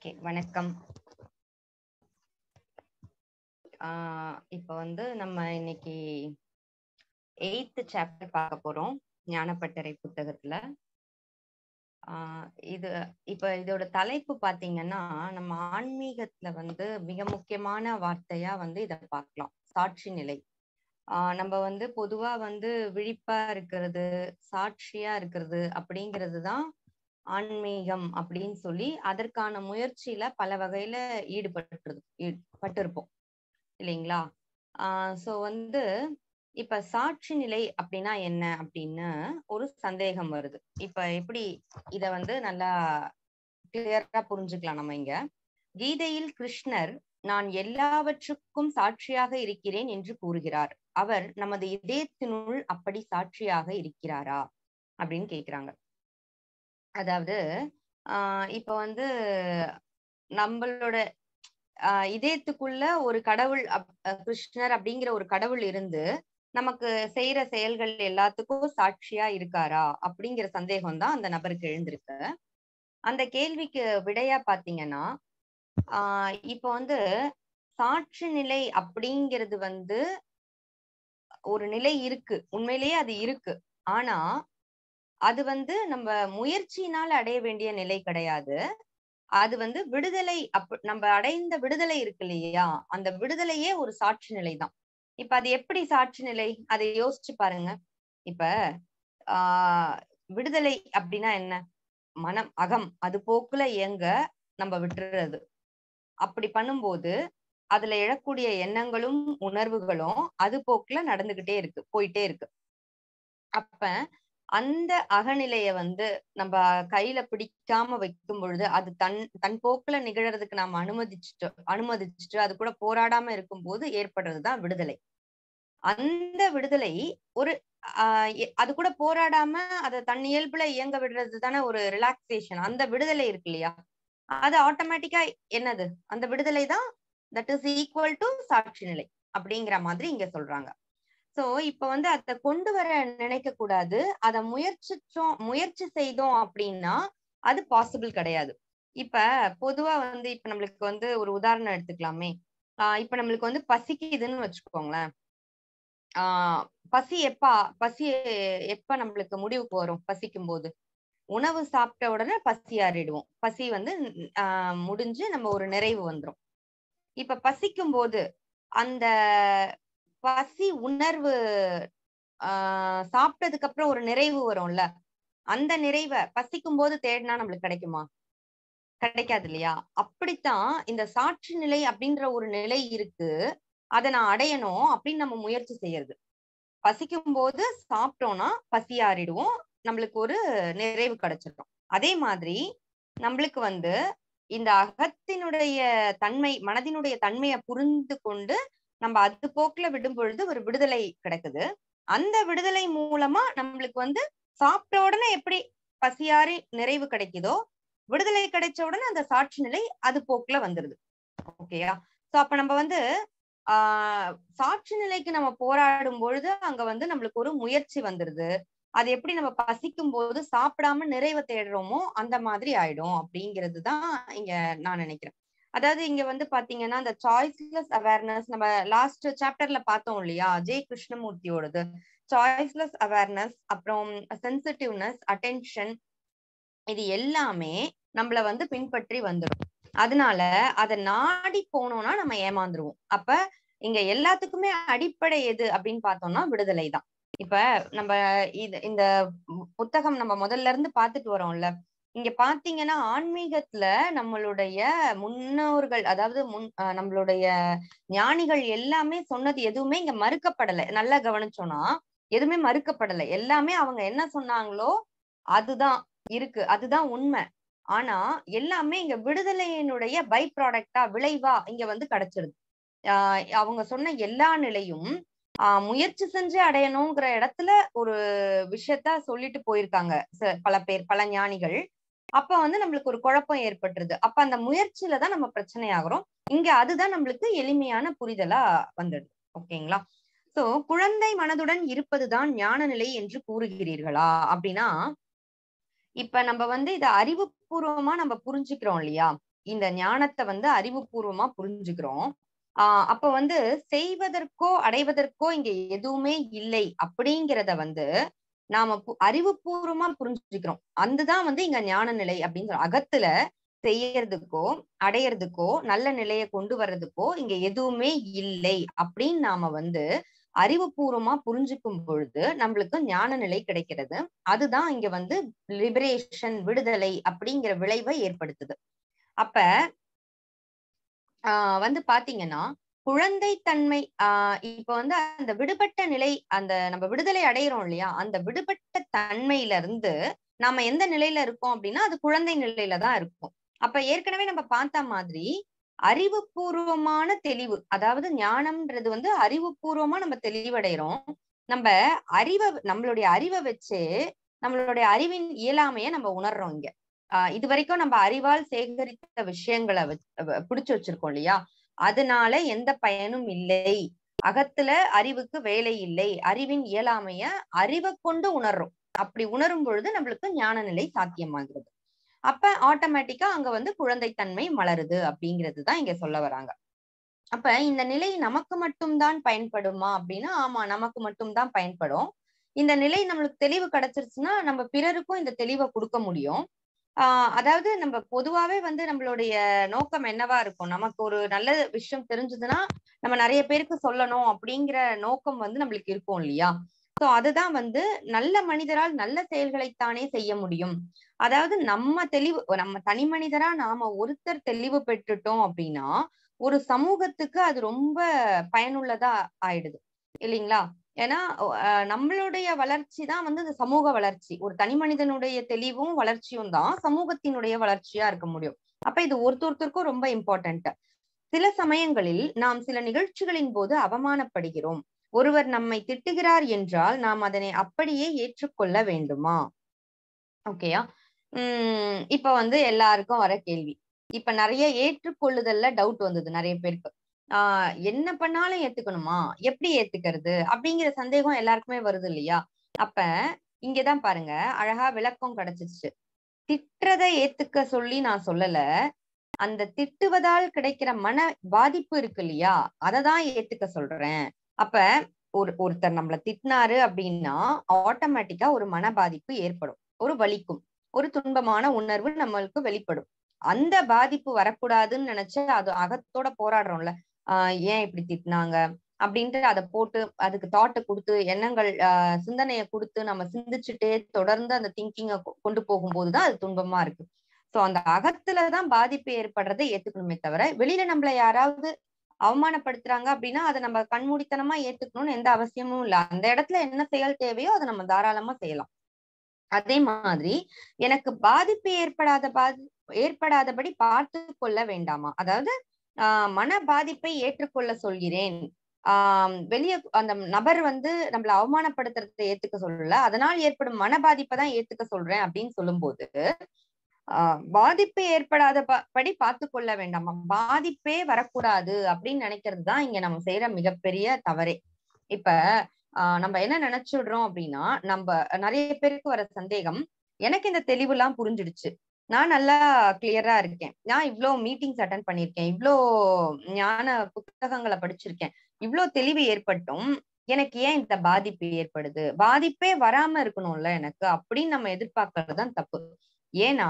Okay வணக்கம் ஆஹ் இப்ப வந்து நம்ம இன்னைக்கு எயித்து சாப்டர் பார்க்க போறோம் ஞானப்பட்டறை புத்தகத்துல ஆஹ் இது இப்ப இதோட தலைப்பு பாத்தீங்கன்னா நம்ம ஆன்மீகத்துல வந்து மிக முக்கியமான வார்த்தையா வந்து இத பார்க்கலாம் சாட்சி நிலை ஆஹ் நம்ம வந்து பொதுவா வந்து விழிப்பா இருக்கிறது சாட்சியா இருக்கிறது அப்படிங்கிறது தான் ஆன்மீகம் அப்படின்னு சொல்லி அதற்கான முயற்சியில பல வகையில ஈடுபட்டு பட்டிருப்போம் இல்லைங்களா ஆஹ் சோ வந்து இப்ப சாட்சி நிலை அப்படின்னா என்ன அப்படின்னு ஒரு சந்தேகம் வருது இப்ப எப்படி இத வந்து நல்லா கிளியரா புரிஞ்சுக்கலாம் நம்ம இங்க கீதையில் கிருஷ்ணர் நான் எல்லாவற்றுக்கும் சாட்சியாக இருக்கிறேன் என்று கூறுகிறார் அவர் நமது இதயத்தினுள் அப்படி சாட்சியாக இருக்கிறாரா அப்படின்னு கேக்குறாங்க அதாவது ஆஹ் இப்ப வந்து நம்மளோட ஆஹ் இதயத்துக்குள்ள ஒரு கடவுள் கிருஷ்ணர் அப்படிங்கிற ஒரு கடவுள் இருந்து நமக்கு செய்யற செயல்கள் எல்லாத்துக்கும் சாட்சியா இருக்காரா அப்படிங்கிற சந்தேகம் தான் அந்த நபருக்கு எழுந்திருக்கு அந்த கேள்விக்கு விடையா பாத்தீங்கன்னா ஆஹ் இப்ப வந்து சாட்சி நிலை அப்படிங்கிறது வந்து ஒரு நிலை இருக்கு உண்மையிலேயே அது இருக்கு ஆனா அது வந்து நம்ம முயற்சியினால் அடைய வேண்டிய நிலை கிடையாது அது வந்து விடுதலை அப் நம்ம அடைந்த விடுதலை இருக்கு இல்லையா அந்த விடுதலையே ஒரு சாட்சி நிலை தான் இப்ப அது எப்படி சாட்சி நிலை அதை யோசிச்சு பாருங்க இப்ப ஆஹ் விடுதலை அப்படின்னா என்ன மனம் அகம் அது போக்குல இயங்க நம்ம விட்டுறது அப்படி பண்ணும்போது அதுல எழக்கூடிய எண்ணங்களும் உணர்வுகளும் அது போக்குல நடந்துகிட்டே இருக்கு போயிட்டே இருக்கு அப்ப அந்த அகநிலைய வந்து நம்ம கையில பிடிக்காம வைக்கும் பொழுது அது தன் தன் போக்குல நிகழறதுக்கு நாம அனுமதிச்சுட்டு அனுமதிச்சுட்டு அது கூட போராடாம இருக்கும் போது ஏற்படுறதுதான் விடுதலை அந்த விடுதலை ஒரு ஆஹ் அது கூட போராடாம அதை தன் இயல்புல இயங்க விடுறது தானே ஒரு ரிலாக்ஸேஷன் அந்த விடுதலை இருக்கு இல்லையா அது ஆட்டோமேட்டிக்கா என்னது அந்த விடுதலை தான் தட் இஸ் ஈக்குவல் டு சாட்சி நிலை அப்படிங்கிற மாதிரி இங்க சொல்றாங்க சோ இப்ப வந்து அதை கொண்டு வர நினைக்க கூடாது அதை முயற்சிச்சோம் முயற்சி செய்தோம் அப்படின்னா அது பாசிபிள் கிடையாது இப்ப பொதுவா வந்து இப்ப நம்மளுக்கு வந்து ஒரு உதாரணம் எடுத்துக்கலாமே ஆஹ் இப்ப நம்மளுக்கு வந்து பசிக்குதுன்னு வச்சுக்கோங்களேன் ஆஹ் பசி எப்ப பசி எப்ப நம்மளுக்கு முடிவுக்கு வரும் பசிக்கும் போது உணவு சாப்பிட்ட உடனே பசி ஆறிடுவோம் பசி வந்து ஆஹ் முடிஞ்சு நம்ம ஒரு நிறைவு வந்துரும் இப்ப பசிக்கும் போது அந்த பசி உணர்வு ஆஹ் சாப்பிட்டதுக்கு அப்புறம் ஒரு நிறைவு வரும்ல அந்த நிறைவை பசிக்கும் போது தேடினா நம்மளுக்கு கிடைக்குமா கிடைக்காது இல்லையா அப்படித்தான் இந்த சாட்சி நிலை அப்படின்ற ஒரு நிலை இருக்கு அதை நான் அடையணும் அப்படின்னு நம்ம முயற்சி செய்யறது பசிக்கும் போது சாப்பிட்டோம்னா பசி ஆறிடுவோம் நம்மளுக்கு ஒரு நிறைவு கிடைச்சிடும் அதே மாதிரி நம்மளுக்கு வந்து இந்த அகத்தினுடைய தன்மை மனதினுடைய தன்மையை புரிந்து கொண்டு நம்ம அது போக்குல விடும் பொழுது ஒரு விடுதலை கிடைக்குது அந்த விடுதலை மூலமா நம்மளுக்கு வந்து சாப்பிட்ட உடனே எப்படி பசியாரி நிறைவு கிடைக்குதோ விடுதலை கிடைச்ச உடனே அந்த சாட்சி நிலை அது போக்குல வந்துருது ஓகேயா சோ அப்ப நம்ம வந்து ஆஹ் சாட்சி நிலைக்கு நம்ம போராடும் பொழுது அங்க வந்து நம்மளுக்கு ஒரு முயற்சி வந்துருது அது எப்படி நம்ம பசிக்கும் போது சாப்பிடாம நிறைவை தேடுறோமோ அந்த மாதிரி ஆயிடும் அப்படிங்கிறது தான் இங்க நான் நினைக்கிறேன் அதாவது இங்க வந்து பாத்தீங்கன்னா இந்த சாய்ஸ்லெஸ் அவேர்னஸ் நம்ம லாஸ்ட் சாப்டர்ல பார்த்தோம் இல்லையா ஜெய் கிருஷ்ணமூர்த்தியோடது சாய்ஸ்லெஸ் அவேர்னஸ் அப்புறம் சென்சிட்டிவ்னஸ் அட்டென்ஷன் இது எல்லாமே நம்மள வந்து பின்பற்றி வந்துடும் அதனால அதை நாடி போனோம்னா நம்ம ஏமாந்துருவோம் அப்ப இங்க எல்லாத்துக்குமே அடிப்படை எது அப்படின்னு பார்த்தோம்னா விடுதலை தான் இப்ப நம்ம இது இந்த புத்தகம் நம்ம முதல்ல இருந்து பாத்துட்டு வரோம்ல இங்க பாத்தீங்கன்னா ஆன்மீகத்துல நம்மளுடைய முன்னோர்கள் அதாவது முன் நம்மளுடைய ஞானிகள் எல்லாமே சொன்னது எதுவுமே இங்க மறுக்கப்படலை நல்லா கவனிச்சோம்னா எதுவுமே மறுக்கப்படலை எல்லாமே அவங்க என்ன சொன்னாங்களோ அதுதான் இருக்கு அதுதான் உண்மை ஆனா எல்லாமே இங்க விடுதலையினுடைய பை ப்ராடக்டா விளைவா இங்க வந்து கிடைச்சிருது ஆஹ் அவங்க சொன்ன எல்லா நிலையும் ஆஹ் முயற்சி செஞ்சு அடையணுங்கிற இடத்துல ஒரு விஷயத்த சொல்லிட்டு போயிருக்காங்க பல பேர் பல ஞானிகள் அப்ப வந்து நம்மளுக்கு ஒரு குழப்பம் ஏற்பட்டுருது அப்ப அந்த முயற்சியில தான் நம்ம பிரச்சனை ஆகுறோம் இங்க அதுதான் நம்மளுக்கு எளிமையான புரிதலா வந்துடுது ஓகேங்களா சோ குழந்தை மனதுடன் இருப்பதுதான் ஞான நிலை என்று கூறுகிறீர்களா அப்படின்னா இப்ப நம்ம வந்து இத அறிவுபூர்வமா நம்ம புரிஞ்சுக்கிறோம் இல்லையா இந்த ஞானத்தை வந்து அறிவுபூர்வமா புரிஞ்சுக்கிறோம் ஆஹ் அப்ப வந்து செய்வதற்கோ அடைவதற்கோ இங்க எதுவுமே இல்லை அப்படிங்கிறத வந்து நாம பு- அறிவுபூர்வமா புரிஞ்சுக்கிறோம் அதுதான் வந்து இங்க ஞான நிலை அப்படின்னு சொல்றோம் அகத்துல செய்யறதுக்கோ அடையறதுக்கோ நல்ல நிலையை கொண்டு வர்றதுக்கோ இங்க எதுவுமே இல்லை அப்படின்னு நாம வந்து அறிவுபூர்வமா புரிஞ்சுக்கும் பொழுது நம்மளுக்கு ஞான நிலை கிடைக்கிறது அதுதான் இங்க வந்து லிபரேஷன் விடுதலை அப்படிங்கிற விளைவை ஏற்படுத்துது அப்ப ஆஹ் வந்து பாத்தீங்கன்னா குழந்தைத்தன்மை ஆஹ் இப்ப வந்து அந்த விடுபட்ட நிலை அந்த நம்ம விடுதலை அடையிறோம் இல்லையா அந்த விடுபட்ட தன்மையில இருந்து நாம எந்த நிலையில இருக்கோம் அப்படின்னா அது குழந்தை நிலையில தான் இருக்கும் அப்ப ஏற்கனவே நம்ம பார்த்த மாதிரி அறிவுபூர்வமான தெளிவு அதாவது ஞானம்ன்றது வந்து அறிவுபூர்வமா நம்ம தெளிவடைகிறோம் நம்ம அறிவை நம்மளுடைய அறிவை வச்சு நம்மளுடைய அறிவின் இயலாமைய நம்ம உணர்றோம் இங்க ஆஹ் இது வரைக்கும் நம்ம அறிவால் சேகரித்த விஷயங்களை வச்சு பிடிச்சு வச்சிருக்கோம் இல்லையா அதனால எந்த பயனும் இல்லை அகத்துல அறிவுக்கு வேலை இல்லை அறிவின் இயலாமைய அறிவை கொண்டு உணர்றோம் அப்படி உணரும் பொழுது நம்மளுக்கு ஞான நிலை சாத்தியமாகிறது அப்ப ஆட்டோமேட்டிக்கா அங்க வந்து குழந்தைத்தன்மை மலருது அப்படிங்கிறது தான் இங்க சொல்ல வராங்க அப்ப இந்த நிலை நமக்கு மட்டும்தான் பயன்படுமா அப்படின்னா ஆமா நமக்கு மட்டும்தான் பயன்படும் இந்த நிலை நம்மளுக்கு தெளிவு கிடைச்சிருச்சுன்னா நம்ம பிறருக்கும் இந்த தெளிவை கொடுக்க முடியும் ஆஹ் அதாவது நம்ம பொதுவாவே வந்து நம்மளுடைய நோக்கம் என்னவா இருக்கும் நமக்கு ஒரு நல்ல விஷயம் தெரிஞ்சதுன்னா நம்ம நிறைய பேருக்கு சொல்லணும் அப்படிங்கிற நோக்கம் வந்து நம்மளுக்கு இருக்கும் இல்லையா சோ அதுதான் வந்து நல்ல மனிதரால் நல்ல செயல்களைத்தானே செய்ய முடியும் அதாவது நம்ம தெளிவு நம்ம தனி மனிதரா நாம ஒருத்தர் தெளிவு பெற்றுட்டோம் அப்படின்னா ஒரு சமூகத்துக்கு அது ரொம்ப பயனுள்ளதா ஆயிடுது இல்லைங்களா ஏன்னா அஹ் நம்மளுடைய வளர்ச்சி தான் வந்து இந்த சமூக வளர்ச்சி ஒரு தனி மனிதனுடைய தெளிவும் வளர்ச்சியும் தான் சமூகத்தினுடைய வளர்ச்சியா இருக்க முடியும் அப்ப இது ஒருத்தர் ஒருத்தருக்கும் ரொம்ப இம்பார்ட்டன்ட் சில சமயங்களில் நாம் சில நிகழ்ச்சிகளின் போது அவமானப்படுகிறோம் ஒருவர் நம்மை திட்டுகிறார் என்றால் நாம் அதனை அப்படியே ஏற்றுக்கொள்ள வேண்டுமா ஓகேயா உம் இப்ப வந்து எல்லாருக்கும் வர கேள்வி இப்ப நிறைய ஏற்றுக்கொள்ளுதல்ல டவுட் வந்தது நிறைய பேருக்கு ஆஹ் என்ன பண்ணாலும் ஏத்துக்கணுமா எப்படி ஏத்துக்கிறது அப்படிங்கிற சந்தேகம் எல்லாருக்குமே வருது இல்லையா அப்ப இங்கதான் பாருங்க அழகா விளக்கம் கிடைச்சிருச்சு திட்டுறதை ஏத்துக்க சொல்லி நான் சொல்லல அந்த திட்டுவதால் கிடைக்கிற மன பாதிப்பு இருக்கு இல்லையா அததான் ஏத்துக்க சொல்றேன் அப்ப ஒரு ஒருத்தர் நம்மள திட்டினாரு அப்படின்னா ஆட்டோமேட்டிக்கா ஒரு மன பாதிப்பு ஏற்படும் ஒரு வலிக்கும் ஒரு துன்பமான உணர்வு நம்மளுக்கு வெளிப்படும் அந்த பாதிப்பு வரக்கூடாதுன்னு நினைச்சு அது அகத்தோட போராடுறோம்ல ஆஹ் ஏன் இப்படி திட்டினாங்க அப்படின்ட்டு அதை போட்டு அதுக்கு தாட்டை கொடுத்து எண்ணங்கள் ஆஹ் சிந்தனையை கொடுத்து நம்ம சிந்திச்சுட்டே தொடர்ந்து அந்த திங்கிங்கை கொண்டு போகும்போதுதான் அது துன்பமா இருக்கு சோ அந்த அகத்துலதான் பாதிப்பு ஏற்படுறதை ஏத்துக்கணுமே தவிர வெளியில நம்மள யாராவது அவமானப்படுத்துறாங்க அப்படின்னா அதை நம்ம கண்மூடித்தனமா ஏத்துக்கணும்னு எந்த அவசியமும் இல்ல அந்த இடத்துல என்ன செயல் தேவையோ அதை நம்ம தாராளமா செய்யலாம் அதே மாதிரி எனக்கு பாதிப்பு ஏற்படாத பாதி ஏற்படாதபடி பார்த்து கொள்ள வேண்டாமா அதாவது ஆஹ் மன பாதிப்பை ஏற்றுக்கொள்ள சொல்கிறேன் ஆஹ் வெளியே அந்த நபர் வந்து நம்மள அவமானப்படுத்துறதை ஏத்துக்க சொல்லல அதனால் ஏற்படும் மன பாதிப்பை தான் ஏத்துக்க சொல்றேன் அப்படின்னு சொல்லும்போது ஆஹ் பாதிப்பு ஏற்படாத படி பார்த்து கொள்ள வேண்டாமா பாதிப்பே வரக்கூடாது அப்படின்னு நினைக்கிறது தான் இங்க நம்ம செய்யற மிகப்பெரிய தவறே இப்ப ஆஹ் நம்ம என்ன நினைச்சுடுறோம் அப்படின்னா நம்ம நிறைய பேருக்கு வர சந்தேகம் எனக்கு இந்த தெளிவு எல்லாம் புரிஞ்சிடுச்சு நான் நல்லா கிளியரா இருக்கேன் நான் இவ்வளோ மீட்டிங்ஸ் அட்டன் பண்ணிருக்கேன் இவ்வளோ ஞான புத்தகங்களை படிச்சிருக்கேன் இவ்வளோ தெளிவு ஏற்பட்டும் எனக்கு ஏன் இந்த பாதிப்பு ஏற்படுது பாதிப்பே வராம இருக்கணும்ல எனக்கு அப்படின்னு நம்ம எதிர்பார்க்கறது தான் தப்பு ஏன்னா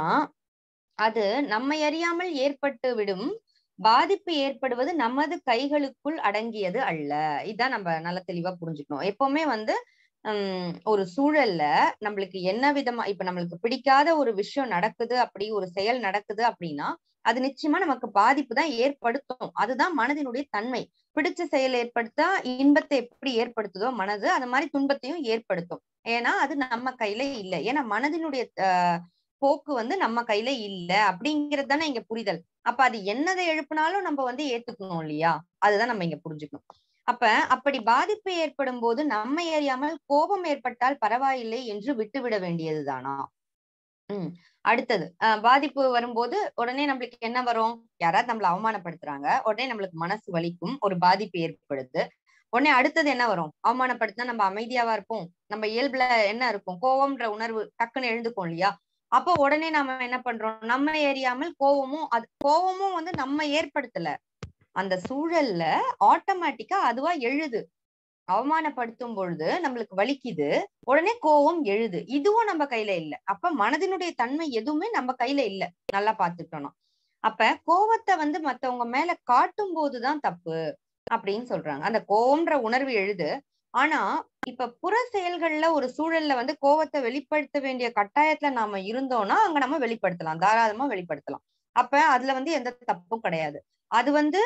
அது நம்மை அறியாமல் ஏற்பட்டு விடும் பாதிப்பு ஏற்படுவது நமது கைகளுக்குள் அடங்கியது அல்ல இதான் நம்ம நல்ல தெளிவா புரிஞ்சுக்கணும் எப்பவுமே வந்து உம் ஒரு சூழல்ல நம்மளுக்கு என்ன விதமா இப்ப நம்மளுக்கு பிடிக்காத ஒரு விஷயம் நடக்குது அப்படி ஒரு செயல் நடக்குது அப்படின்னா அது நிச்சயமா நமக்கு பாதிப்பு தான் ஏற்படுத்தும் அதுதான் மனதினுடைய தன்மை பிடிச்ச செயல் ஏற்படுத்தா இன்பத்தை எப்படி ஏற்படுத்துதோ மனது அது மாதிரி துன்பத்தையும் ஏற்படுத்தும் ஏன்னா அது நம்ம கையில இல்லை ஏன்னா மனதினுடைய அஹ் போக்கு வந்து நம்ம கையில இல்ல அப்படிங்கிறது தானே இங்க புரிதல் அப்ப அது என்னதை எழுப்பினாலும் நம்ம வந்து ஏத்துக்கணும் இல்லையா அதுதான் நம்ம இங்க புரிஞ்சுக்கணும் அப்ப அப்படி பாதிப்பு ஏற்படும் போது நம்மை அறியாமல் கோபம் ஏற்பட்டால் பரவாயில்லை என்று விட்டுவிட வேண்டியதுதானா உம் அடுத்தது அஹ் பாதிப்பு வரும்போது உடனே நம்மளுக்கு என்ன வரும் யாராவது நம்மள அவமானப்படுத்துறாங்க உடனே நம்மளுக்கு மனசு வலிக்கும் ஒரு பாதிப்பு ஏற்படுது உடனே அடுத்தது என்ன வரும் அவமானப்படுத்தினா நம்ம அமைதியாவா இருப்போம் நம்ம இயல்புல என்ன இருக்கும் கோவம்ன்ற உணர்வு டக்குன்னு எழுந்துக்கும் இல்லையா அப்போ உடனே நம்ம என்ன பண்றோம் நம்ம எரியாமல் கோவமும் அது கோவமும் வந்து நம்ம ஏற்படுத்தல அந்த சூழல்ல ஆட்டோமேட்டிக்கா அதுவா எழுது அவமானப்படுத்தும் பொழுது நம்மளுக்கு வலிக்குது உடனே கோவம் எழுது இதுவும் நம்ம கையில இல்ல அப்ப மனதினுடைய தன்மை எதுவுமே நம்ம கையில இல்ல நல்லா பாத்துட்டோம்னா அப்ப கோவத்தை வந்து மத்தவங்க மேல காட்டும் போதுதான் தப்பு அப்படின்னு சொல்றாங்க அந்த கோவம்ன்ற உணர்வு எழுது ஆனா இப்ப புற செயல்கள்ல ஒரு சூழல்ல வந்து கோவத்தை வெளிப்படுத்த வேண்டிய கட்டாயத்துல நாம இருந்தோம்னா அங்க நம்ம வெளிப்படுத்தலாம் தாராளமா வெளிப்படுத்தலாம் அப்ப அதுல வந்து எந்த தப்பும் கிடையாது அது வந்து